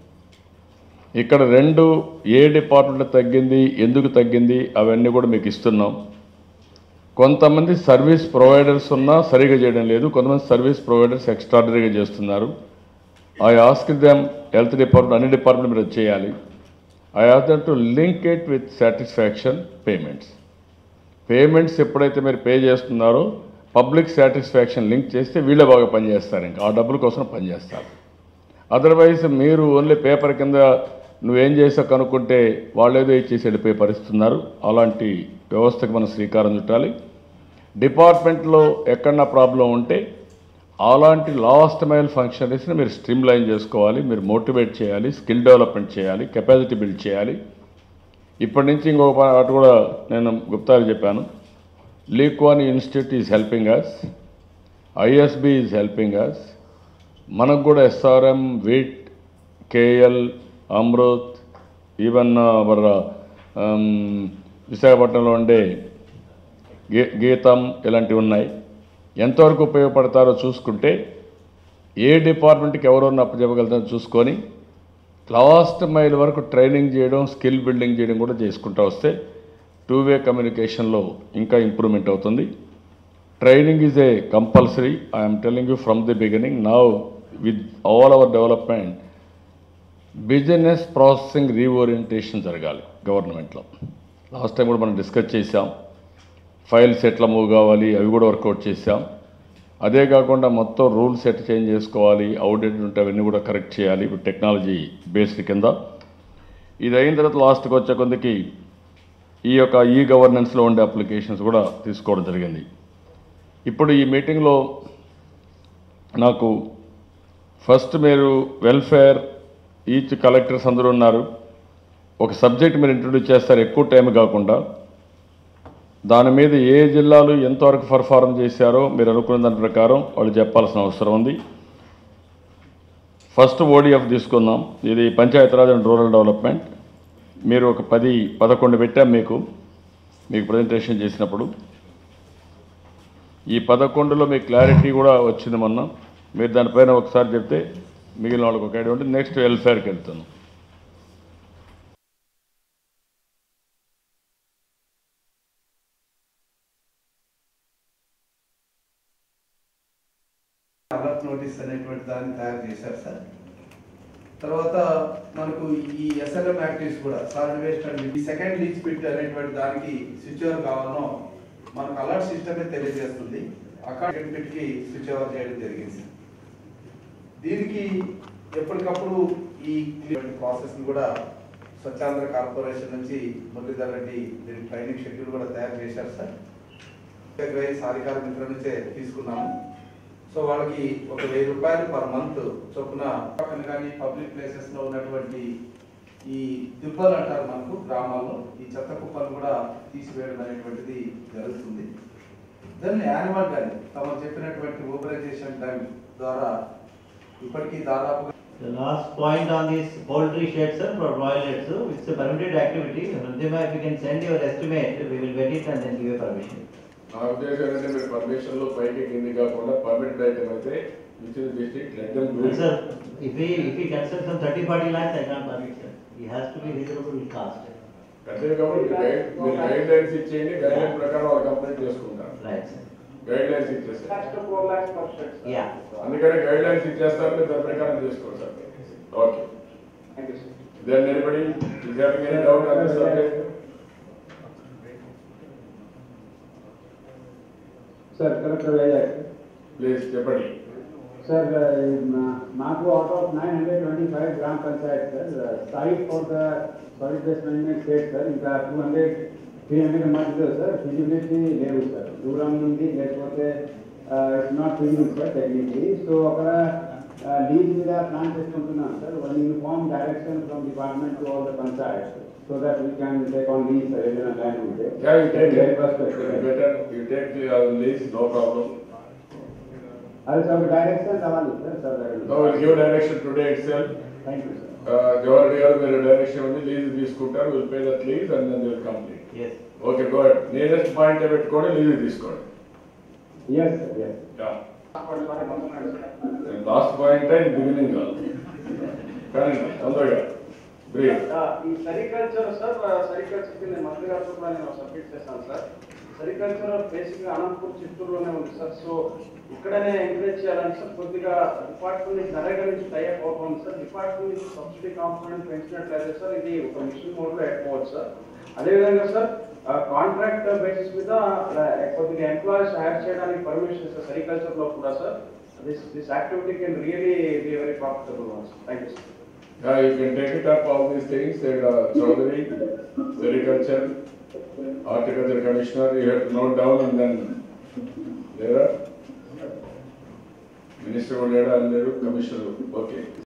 ఇక్కడ రెండు ఏ డిపార్ట్మెంట్లో తగ్గింది ఎందుకు తగ్గింది అవన్నీ కూడా మీకు ఇస్తున్నాం కొంతమంది సర్వీస్ ప్రొవైడర్స్ ఉన్నా సరిగా చేయడం లేదు కొంతమంది సర్వీస్ ప్రొవైడర్స్ ఎక్స్ట్రాడనరీగా చేస్తున్నారు I ask them health department అన్ని డిపార్ట్మెంట్ మీరు అది చేయాలి I ask them to link it with satisfaction payments payments ఎప్పుడైతే మీరు పే చేస్తున్నారో పబ్లిక్ సాటిస్ఫాక్షన్ లింక్ చేస్తే వీళ్ళే బాగా పనిచేస్తారు ఇంకా ఆ డబ్బుల కోసం పనిచేస్తారు అదర్వైజ్ మీరు ఓన్లీ పేపర్ కింద నువ్వేం చేసావు కనుక్కుంటే వాళ్ళు ఏదో ఇచ్చేసి వెళ్ళిపోయే పరిస్థితున్నారు అలాంటి వ్యవస్థకు మనం శ్రీకారం చుట్టాలి డిపార్ట్మెంట్లో ఎక్కడన్నా ప్రాబ్లం ఉంటే అలాంటి లాస్ట్ మైల్ ఫంక్షనరీస్ని మీరు స్ట్రీమ్ లైన్ చేసుకోవాలి మీరు మోటివేట్ చేయాలి స్కిల్ డెవలప్మెంట్ చేయాలి కెపాసిటీ బిల్డ్ చేయాలి ఇప్పటి నుంచి ఇంకొక పా- అటు కూడా నేను గుప్తాకి చెప్పాను Lee Kuan institute is helping us ISB is helping us మనకు కూడా SRM VIT KL Amrit even our విశాఖపట్నంలో ఉండే గీ గీతం ఇలాంటివి ఉన్నాయి ఎంతవరకు ఉపయోగపడతారో చూసుకుంటే ఏ డిపార్ట్మెంట్కి ఎవరన్నా అప్పచెప్పగలుగుతారో చూసుకొని లాస్ట్ మైల్ వరకు ట్రైనింగ్ చేయడం స్కిల్ బిల్డింగ్ చేయడం కూడా చేసుకుంటూ వస్తే టూ వే కమ్యూనికేషన్లో ఇంకా ఇంప్రూవ్మెంట్ అవుతుంది training is a compulsory I'm telling you from the beginning now with all our development business processing reorientation జరగాలి గవర్నమెంట్లో లాస్ట్ టైం కూడా మనం డిస్కస్ చేసాం ఫైల్స్ ఎట్లా మూవ్ కావాలి అవి కూడా వర్కౌట్ చేసాం అదే కాకుండా మొత్తం రూల్స్ ఎట్లా చేంజ్ చేసుకోవాలి అవుడేటెడ్ ఉంటే అవన్నీ కూడా కరెక్ట్ చేయాలి ఇప్పుడు టెక్నాలజీ బేస్డ్ కింద ఇది అయిన తర్వాత లాస్ట్కి వచ్చే కొందికి ఈ యొక్క ఈ గవర్నెన్స్లో ఉండే అప్లికేషన్స్ కూడా తీసుకోవడం జరిగింది ఇప్పుడు ఈ మీటింగ్లో నాకు ఫస్ట్ మీరు వెల్ఫేర్ ఈచ్ కలెక్టర్స్ అందరూ ఉన్నారు ఒక సబ్జెక్ట్ మీరు ఇంట్రొడ్యూస్ చేస్తారు ఎక్కువ టైం కాకుండా దాని మీద ఏ జిల్లాలు ఎంతవరకు పర్ఫార్మ్ చేశారో మీరు అనుకున్న దాని ప్రకారం వాళ్ళు చెప్పాల్సిన అవసరం ఉంది ఫస్ట్ ఓడిఎఫ్ తీసుకుందాం ఇది పంచాయతీరాజ్ అండ్ రూరల్ డెవలప్మెంట్ మీరు ఒక పది పదకొండు పెట్టాం మీకు మీకు ప్రజెంటేషన్ చేసినప్పుడు ఈ పదకొండులో మీకు క్లారిటీ కూడా వచ్చింది మొన్న మీరు దానిపైన ఒకసారి చెప్తే మిగిలిన వాళ్ళకి ఒక ఐడియా ఉంటుంది నెక్స్ట్ వెల్ఫేర్కి వెళ్తాను అలర్ట్ నోటీస్ అనేటువంటి దాన్ని తయారు చేశారు సార్ తర్వాత మనకు ఈ ఎస్ఎల్ఎం యాక్టివిటీస్ కూడా సాలిడ్ వేస్ట్ అండ్ ఈ సెకండ్ లీచ్ పిట్ అనేటువంటి దానికి స్విచ్ ఓవర్ కావాలనో మనకు అలర్ట్ సిస్టమే తెలియజేస్తుంది అకార్డింగ్ పిట్ కి స్విచ్ ఓవర్ చేయడం జరిగింది దీనికి ఎప్పటికప్పుడు ఈ ప్రాసెస్ ని కూడా స్వచ్ఛాంధ్ర కార్పొరేషన్ నుంచి మురళీధర్ రెడ్డి దీనికి ట్రైనింగ్ షెడ్యూల్ కూడా తయారు చేశారు సార్ గ్రహి సాధికార మిత్ర నుంచే తీసుకున్నాము సో వాళ్ళకి ఒక వెయ్యి రూపాయలు పర్ మంత్ చొప్పున పక్కన కానీ పబ్లిక్ ప్లేసెస్ లో ఉన్నటువంటి ఈ దిబ్బలు అంటారు మనకు గ్రామాల్లో ఈ చెత్త కుప్పలు కూడా తీసివేయడం అనేటువంటిది జరుగుతుంది దాన్ని యానిమల్ కానీ తమ చెప్పినటువంటి ఊబరైజేషన్ టైం ద్వారా ఇప్పటికీ దాదాపు The last point on this poultry shed, sir, for broilers, sir, it's a permitted activity. Hridima, if you can send your estimate, we will get it and then give a permission. నా ఉద్దేశం ఏంటంటే మీరు పర్మిషన్లో పైకి కింది కాకుండా పర్మిటెడ్ ఐటమ్ అయితే which is district let them do And sir, if he, if he constructs some thirty, forty lakhs, I can't permit, sir. He has to be reasonable with cost. అంతే కాబట్టి గైడ్ మీరు గైడ్ లైన్స్ ఇచ్చేయండి గైడ్ లైన్ ప్రకారం వాళ్ళు కంప్లీట్ చేసుకుంటారు Right, sir. గైడ్ లైన్స్ ఇచ్చేస్తారు Yeah. అందుకని గైడ్ లైన్స్ ఇచ్చేస్తారు మీరు దాని ప్రకారం చేసుకోండి sir okay then anybody is having any doubt on this subject sir collector Vizag please చెప్పండి సార్ నాకు out of nine hundred twenty five gram panchayat sir site for the solid waste management state sir ఇంకా టూ హండ్రెడ్ త్రీ హండ్రెడ్ మధ్యలో సార్ ఫిజిబిలిటీ లేవు సార్ దూరం నుండి లేకపోతే it's not feasible sir technically so అక్కడ లీజ్ మీద ప్లాన్ చేసుకుంటున్నాం sir one uniform direction from department to all the panchayat so that we can take on lease sir ఏదైనా ల్యాండ్ ఉంటే Yeah, you take Very it. perspective. Better, you take the uh, lease, no problem. అది సార్ డైరెక్షన్ కావాలి sir sir No, we'll give direction today itself. Thank you sir Uh, Jawahar గారు మీరు డైరెక్షన్ ఉంది లీజ్ తీసుకుంటారు will pay that lease and then will complete Yes. Okay go ahead nearest point పెట్టుకోండి లీజ్ తీసుకోండి yes sir yes last point in beginning కాదు కానీ తొందరగా బ్రీఫ్ ఈ సెరికల్చర్ సార్ సెరికల్చర్ కింద మంత్రి గారితో కూడా నేను సబ్మిట్ చేశాను సార్ సెరికల్చర్ బేసిక్ గా అనంతపూర్ చిత్తూరులోనే ఉంది సార్ సో ఇక్కడనే ఎంకరేజ్ చేయాలని సార్ కొద్దిగా డిపార్ట్మెంట్ నుంచి నరేగా నుంచి టైప్ అవుతుంది సార్ డిపార్ట్మెంట్ నుంచి సబ్సిడీ కాంపోనెంట్ పెంచినట్లయితే సార్ ఇది ఒక మిషన్ మోడ్ లో ఎక్కువచ్చు సార్ అదేవిధంగా సార్ కాంట్రాక్ట్ బేసిస్ మీద ఆ, కొద్దిగా ఎంప్లాయీస్ హైర్ చేయడానికి పర్మిషన్ సార్ సెరికల్చర్ లో కూడా sir this this activity can really be very profitable one sir thank you sir Yeah, you can take it up all these things, said uh, Chaudhary, Sericulture, Horticulture Commissioner, you have to note down and then there are Minister Odeda and there are Commissioner, okay.